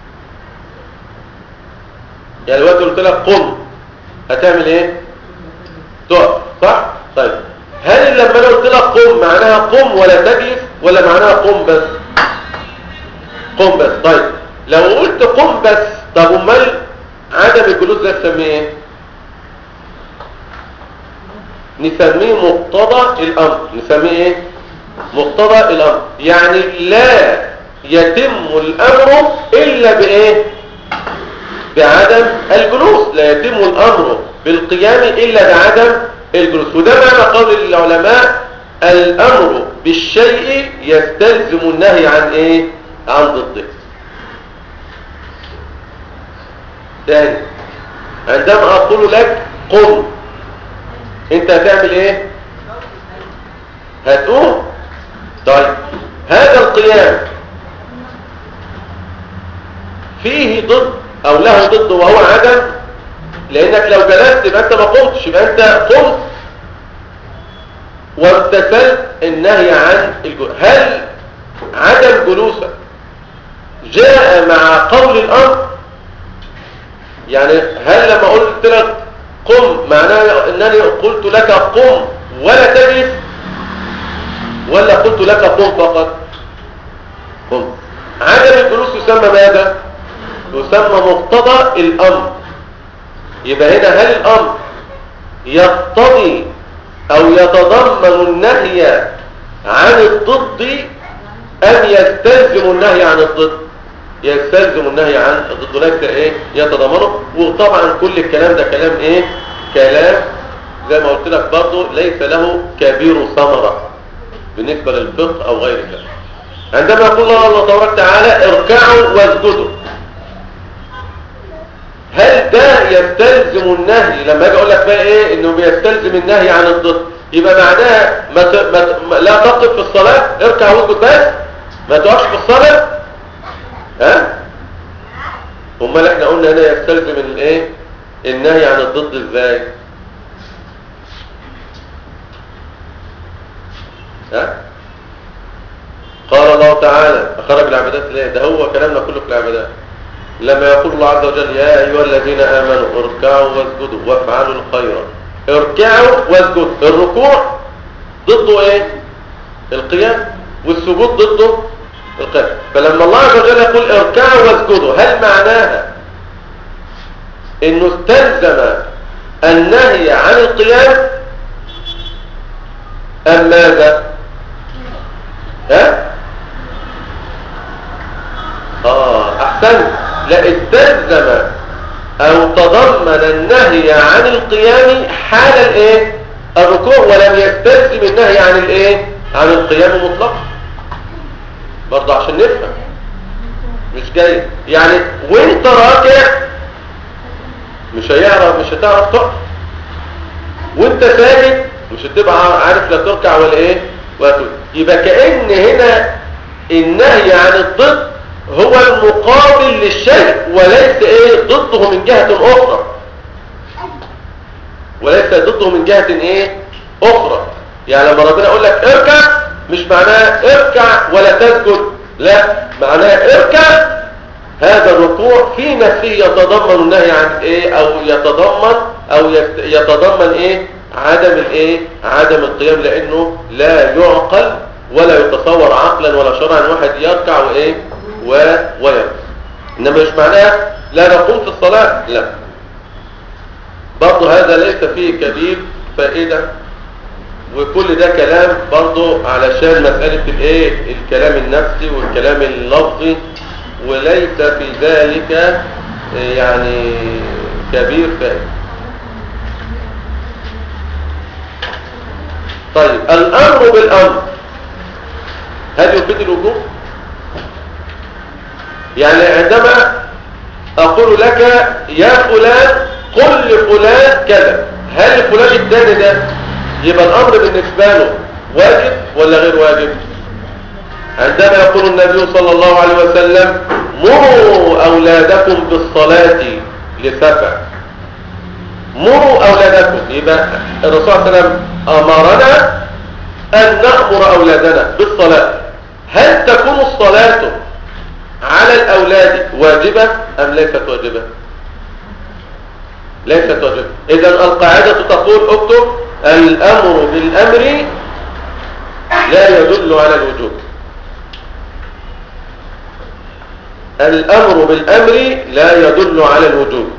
يعني الوقت قلت لك قم هتعمل ايه تقف صح طيب هل لما انا قلت لك قم معناها قم ولا تجلس ولا معناها قم بس قم بس طيب لو قلت قم بس طب امال عدم الجلوس ده نسميه ايه نسميه مقتضى الامر نسميه ايه مقتضى الامر يعني لا يتم الامر الا بايه بعدم الجلوس لا يتم الامر بالقيام الا بعدم الجلوس وده معنى قول العلماء الامر بالشيء يستلزم النهي عن ايه عن ضده تاني عندما اقول لك قم انت هتعمل ايه هتقوم طيب هذا القيام فيه ضد او له ضد وهو عدم لانك لو جلست يبقى انت ما قمتش يبقى انت قمت وامتثلت النهي عن الجلوس هل عدم جلوسك جاء مع قول الامر يعني هل لما قلت لك قم معناه انني قلت لك قم ولا تجلس ولا قلت لك قم فقط قم عدم الجلوس يسمى ماذا يسمى مقتضى الامر يبقى هنا هل الامر يقتضي او يتضمن النهي عن الضد ام يستلزم النهي عن الضد يستلزم النهي عن الضد ليس ايه يتضمنه وطبعا كل الكلام ده كلام ايه كلام زي ما قلت لك برضه ليس له كبير ثمره بالنسبه للفقه او غير ذلك عندما يقول الله تبارك وتعالى اركعوا واسجدوا هل ده يستلزم النهي لما اجي اقول لك بقى ايه انه بيستلزم النهي عن الضد يبقى معناها ما ت... ما ت... ما لا تقف في الصلاه اركع واسجد بس ما تقفش في الصلاه ها امال احنا قلنا هنا يستلزم الايه النهي عن الضد ازاي ها قال الله تعالى اخرج العبادات ليه ده هو كلامنا كله في العبادات لما يقول الله عز وجل يا ايها الذين امنوا اركعوا واسجدوا وافعلوا الخير اركعوا واسجدوا الركوع ضده ايه القيام والسجود ضده القيام فلما الله عز وجل يقول اركعوا واسجدوا هل معناها انه استلزم النهي عن القيام ام ماذا ها اه احسنت لا استلزم او تضمن النهي عن القيام حال الايه الركوع ولم يستلزم النهي عن الايه عن القيام مطلقا برضه عشان نفهم مش جاي يعني وانت راكع مش هيعرف مش هتعرف تقف وانت ساجد مش هتبقى عارف لا تركع ولا ايه ولا يبقى كأن هنا النهي عن الضد هو المقابل للشيء وليس ايه ضده من جهة اخرى وليس ضده من جهة ايه اخرى يعني لما ربنا يقول لك اركع مش معناه اركع ولا تسجد لا معناه اركع هذا الركوع في نفسه يتضمن النهي عن ايه او يتضمن او يتضمن ايه عدم الايه عدم القيام لانه لا يعقل ولا يتصور عقلا ولا شرعا واحد يركع وايه و ويركع انما مش معناه لا نقوم في الصلاه لا برضه هذا ليس فيه كبير فائده وكل ده كلام برضه علشان مساله الايه الكلام النفسي والكلام اللفظي وليس في ذلك يعني كبير فائده طيب الامر بالامر هل يفيد الوجوب يعني عندما اقول لك يا فلان قل لفلان كذا هل فلان الثاني ده يبقى الامر بالنسبه له واجب ولا غير واجب عندما يقول النبي صلى الله عليه وسلم مروا اولادكم بالصلاه لسبع مروا اولادكم يبقى الرسول صلى الله عليه وسلم امرنا ان نامر اولادنا بالصلاه هل تكون الصلاه على الاولاد واجبه ام ليست واجبه ليست واجبه اذا القاعده تقول اكتب الامر بالامر لا يدل على الوجوب الامر بالامر لا يدل على الوجوب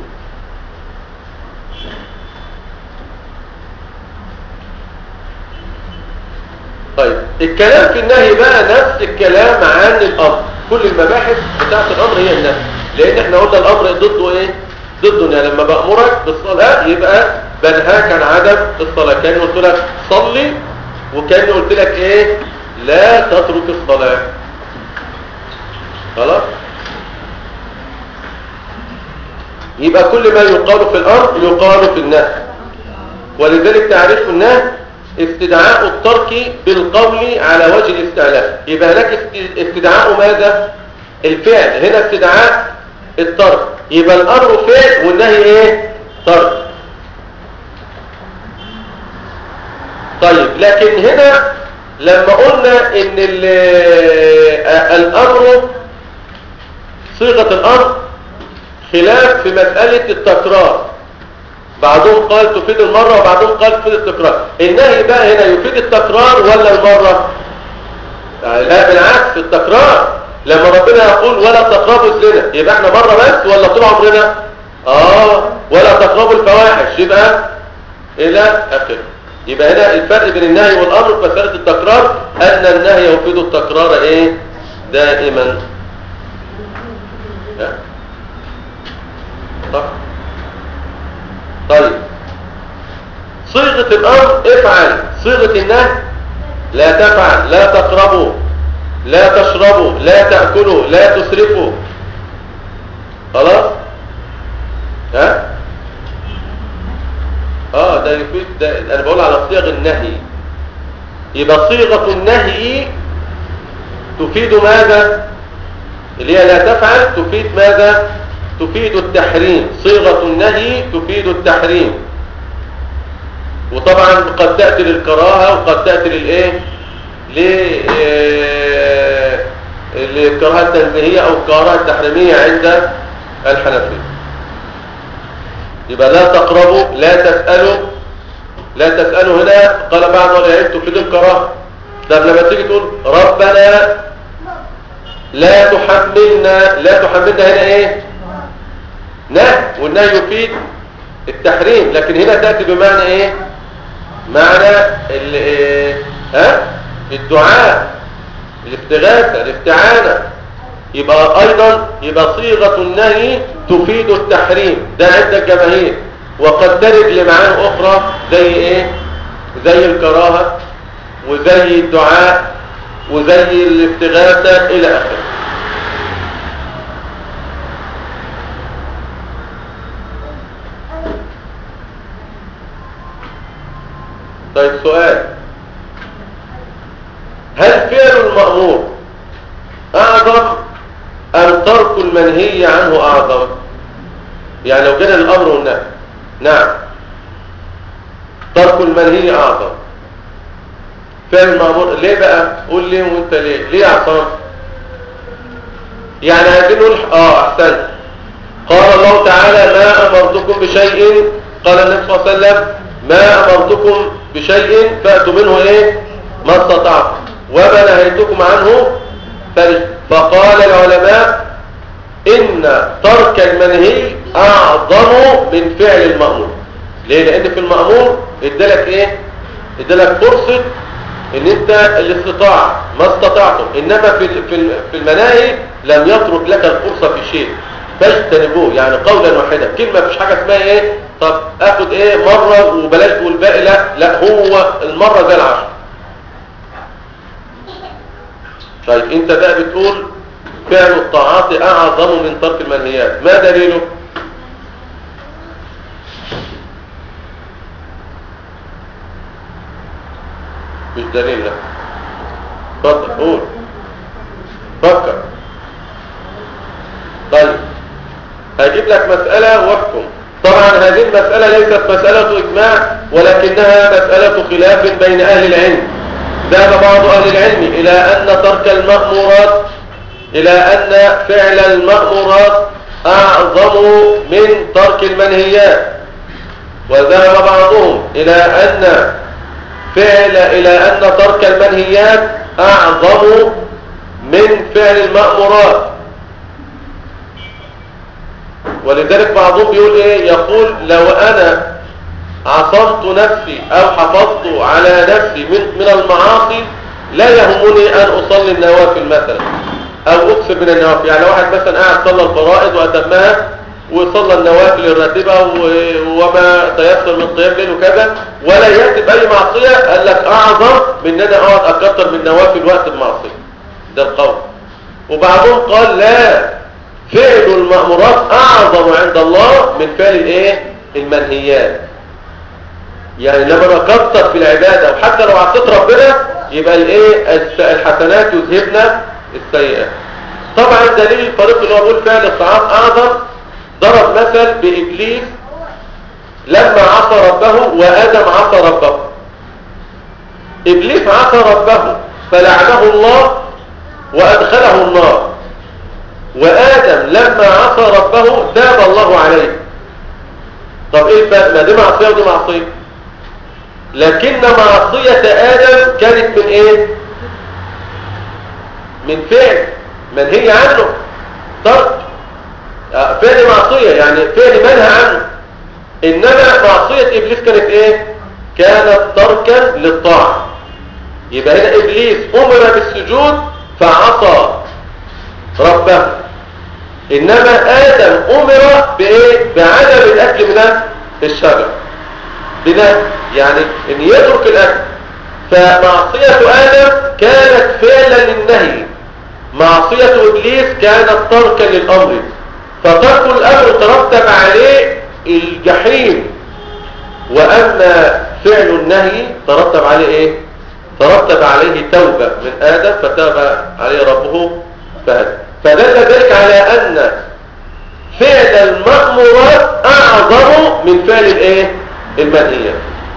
طيب الكلام في النهي بقى نفس الكلام عن الامر كل المباحث بتاعت الامر هي النهي لان احنا قلنا الامر ضده ايه ضده يعني لما بامرك بالصلاه يبقى بنهاك عن عدم الصلاه كان قلت لك صلي وكان قلت لك ايه لا تترك الصلاه خلاص يبقى كل ما يقال في الامر يقال في النهي ولذلك تعريف النهي استدعاء الترك بالقول على وجه الاستعلاء يبقى هناك استدعاء ماذا الفعل هنا استدعاء الترك يبقى الامر فعل والنهي ايه ترك طيب لكن هنا لما قلنا ان الامر صيغه الامر خلاف في مساله التكرار بعضهم قال تفيد المرة وبعضهم قال تفيد التكرار النهي بقى هنا يفيد التكرار ولا المرة لا بالعكس التكرار لما ربنا يقول ولا تقربوا الزنا يبقى احنا مرة بس ولا طول عمرنا اه ولا تقربوا الفواحش يبقى الى اخره يبقى هنا الفرق بين النهي والامر في مسألة التكرار ان النهي يفيد التكرار ايه دائما صح طيب صيغة الأمر افعل صيغة النهي لا تفعل لا تقربوا لا تشربوا لا تأكلوا لا تسرفوا خلاص ها اه ده يفيد ده انا بقول على صيغ النهي يبقى صيغة النهي تفيد ماذا اللي هي لا تفعل تفيد ماذا تفيد التحريم صيغة النهي تفيد التحريم وطبعا قد تأتي للكراهة وقد تأتي للإيه للكراهة التنزيهية أو الكراهة التحريمية عند الحنفية يبقى لا تقربوا لا تسألوا لا تسألوا هنا قال بعض العلم تفيد الكراهة ده لما تيجي تقول ربنا لا تحملنا لا تحملنا هنا ايه نهي والنهي يفيد التحريم لكن هنا تأتي بمعنى ايه معنى ال إيه؟ ها الدعاء الاستغاثة الاستعانة يبقى ايضا يبقى صيغة النهي تفيد التحريم ده عند الجماهير وقد ترد لمعاني اخرى زي ايه زي الكراهة وزي الدعاء وزي الاستغاثة الى اخره طيب سؤال هل فعل المأمور أعظم أم ترك المنهي عنه أعظم يعني لو جينا الأمر والنهي نعم ترك المنهي أعظم فعل المأمور ليه بقى قول لي وانت ليه ليه عصام يعني عايزين نقول اه احسنت قال الله تعالى ما أمرتكم بشيء قال النبي صلى الله عليه وسلم ما أمرتكم بشيء فأتوا منه ايه ما استطعتم وما نهيتكم عنه فقال العلماء ان ترك المنهي اعظم من فعل المأمور ليه لان في المأمور ادالك ايه ادالك فرصة ان انت الاستطاعة ما استطعتم انما في في المناهي لم يترك لك الفرصة في شيء فاجتنبوه يعني قولا واحدا كلمة مفيش حاجة اسمها ايه طب اخد ايه مرة وبلاش والباقي لا لا هو المرة زي العشر طيب انت بقى بتقول فعل الطاعات اعظم من ترك المنهيات ما دليله مش دليل لا اتفضل قول فكر طيب هجيب لك مسألة واحكم طبعا هذه المسألة ليست مسألة إجماع ولكنها مسألة خلاف بين أهل العلم ذهب بعض أهل العلم إلى أن ترك المأمورات إلى أن فعل المأمورات أعظم من ترك المنهيات وذهب بعضهم إلى أن فعل إلى أن ترك المنهيات أعظم من فعل المأمورات ولذلك بعضهم بيقول ايه يقول لو انا عصمت نفسي او حفظت على نفسي من, من المعاصي لا يهمني ان اصلي النوافل مثلا او اكثر من النوافل يعني لو واحد مثلا قاعد صلى الفرائض واتمها وصلى النوافل الراتبة وما تيسر من قيام ليل وكذا ولا يأتي بأي معصية قال لك أعظم من أن أنا أقعد أكثر من نوافل وقت المعصية ده القول وبعضهم قال لا فعل المأمورات أعظم عند الله من فعل الايه المنهيات يعني لما نكتر في العبادة وحتى لو عصيت ربنا يبقى الايه الحسنات يذهبنا السيئات طبعا دليل الفريق اللي هو بيقول فعل الطاعات أعظم ضرب مثل بإبليس لما عصى ربه وآدم عصى ربه إبليس عصى ربه فلعنه الله وأدخله النار وآدم لما عصى ربه تاب الله عليه طب ايه الفرق ما دي معصية ودي معصية لكن معصية آدم كانت من ايه من فعل منهي عنه ترك فعل معصية يعني فعل منهى عنه انما معصية ابليس كانت ايه كانت تركا للطاعة يبقى هنا ابليس امر بالسجود فعصى ربه انما ادم امر بايه بعدم الاكل من الشجر بناء يعني ان يترك الاكل فمعصية ادم كانت فعلا للنهي معصية ابليس كانت تركا للامر فترك الامر ترتب عليه الجحيم واما فعل النهي ترتب عليه ايه ترتب عليه توبة من ادم فتاب عليه ربه فهدى فدل ذلك على أن فعل المأمورات أعظم من فعل الايه المنهيات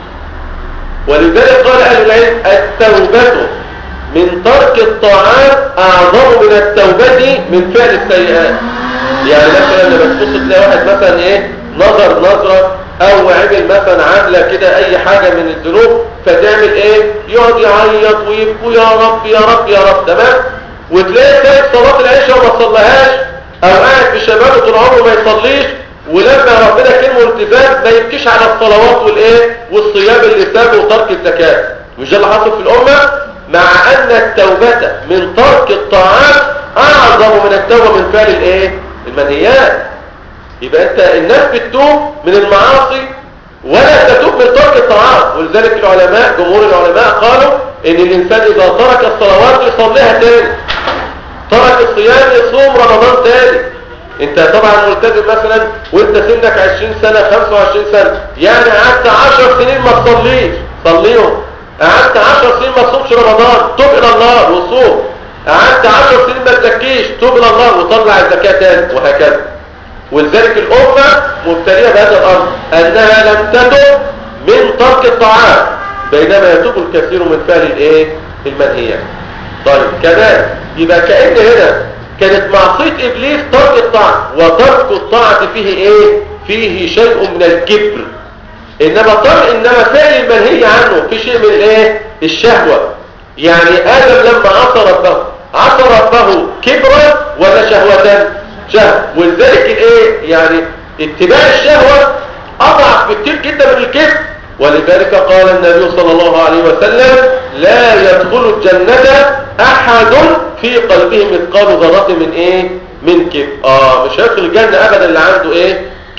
ولذلك قال أهل العلم التوبة من ترك الطاعات أعظم من التوبة من فعل السيئات يعني مثلا لما تبص تلاقي واحد مثلا ايه نظر نظرة او عمل مثلا عامله كده اي حاجة من الذنوب فتعمل ايه يقعد يعيط ويبكي يا رب يا رب يا رب تمام وتلاقي تلاقي صلاة العشاء وما صلىهاش او قاعد في شبابه طول عمره ما يصليش ولما ربنا كلمه التزام ما يبكيش على الصلوات والايه والصيام اللي سابه وترك الزكاة مش ده اللي حصل في الامة مع ان التوبة من ترك الطاعات اعظم من التوبة من فعل الايه المنهيات يبقى انت الناس بتتوب من المعاصي ولا تتوب من ترك الطاعات ولذلك العلماء جمهور العلماء قالوا ان الانسان اذا ترك الصلوات يصليها تاني ترك الصيام يصوم رمضان تاني انت طبعا ملتزم مثلا وانت سنك 20 سنة 25 سنة يعني قعدت 10 سنين ما تصليش صليهم قعدت 10 سنين ما تصومش رمضان توب الى الله وصوم قعدت 10 سنين ما تزكيش توب الى الله وطلع الزكاة تاني وهكذا ولذلك الأمة مبتلية بهذا الأمر أنها لم تتب من ترك الطاعات بينما يتوب الكثير من فعل الايه المنهيات طيب كمان يبقى كأن هنا كانت معصية إبليس ترك الطاعة وترك الطاعة فيه ايه فيه شيء من الكبر إنما ترك إنما فعل المنهي عنه في شيء من الايه الشهوة يعني آدم لما عصى ربه عصى ربه كبرا ولا شهوة شهوة ولذلك الايه يعني اتباع الشهوة أضعف بكتير جدا من الكبر ولذلك قال النبي صلى الله عليه وسلم لا يدخل الجنة أحد في قلبه مثقال ذرة من إيه من كبر آه مش هيدخل الجنة أبدا اللي عنده إيه كبر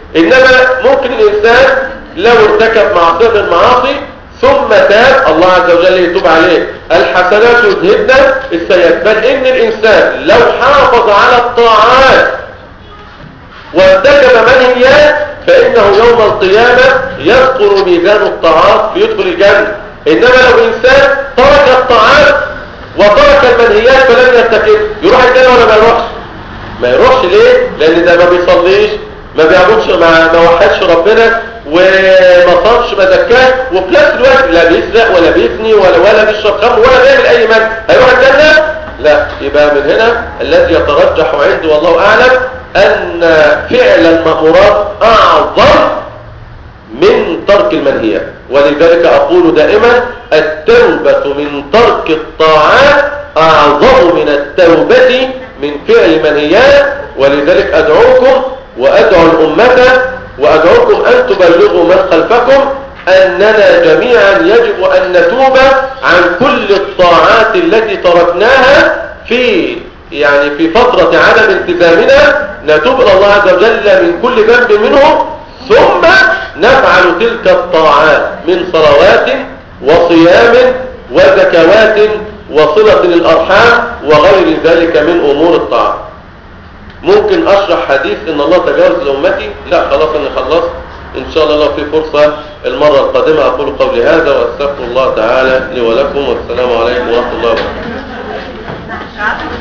انما ممكن الانسان لو ارتكب معصيه من المعاصي ثم تاب الله عز وجل يتوب عليه الحسنات يذهبن السيئات بل ان الانسان لو حافظ على الطاعات وارتكب منهيات فانه يوم القيامه يذكر ميزان الطاعات ليدخل الجنه انما لو انسان ترك الطاعات وترك المنهيات فلم يرتكب يروح الجنه ولا ما يروحش ما يروحش ليه لان ده ما بيصليش ما بيعبدش ما ما وحدش ربنا وما صامش ما زكاش وفي نفس الوقت لا بيسرق ولا بيزني ولا ولا بيشرب خمر ولا بيعمل اي من هيروح الجنه لا يبقى من هنا الذي يترجح عندي والله اعلم ان فعل المامورات اعظم من ترك المنهيات ولذلك اقول دائما التوبه من ترك الطاعات اعظم من التوبه من فعل المنهيات ولذلك ادعوكم وادعو الامه وأدعوكم أن تبلغوا من خلفكم أننا جميعا يجب أن نتوب عن كل الطاعات التي تركناها في يعني في فترة عدم التزامنا نتوب إلى الله عز وجل من كل ذنب منه ثم نفعل تلك الطاعات من صلوات وصيام وزكوات وصلة للأرحام وغير ذلك من أمور الطاعات ممكن اشرح حديث ان الله تجاوز لامتي لا خلاص انا خلصت ان شاء الله لو في فرصة المرة القادمة اقول قولي هذا واستغفر الله تعالى لي ولكم والسلام عليكم ورحمة الله وبركاته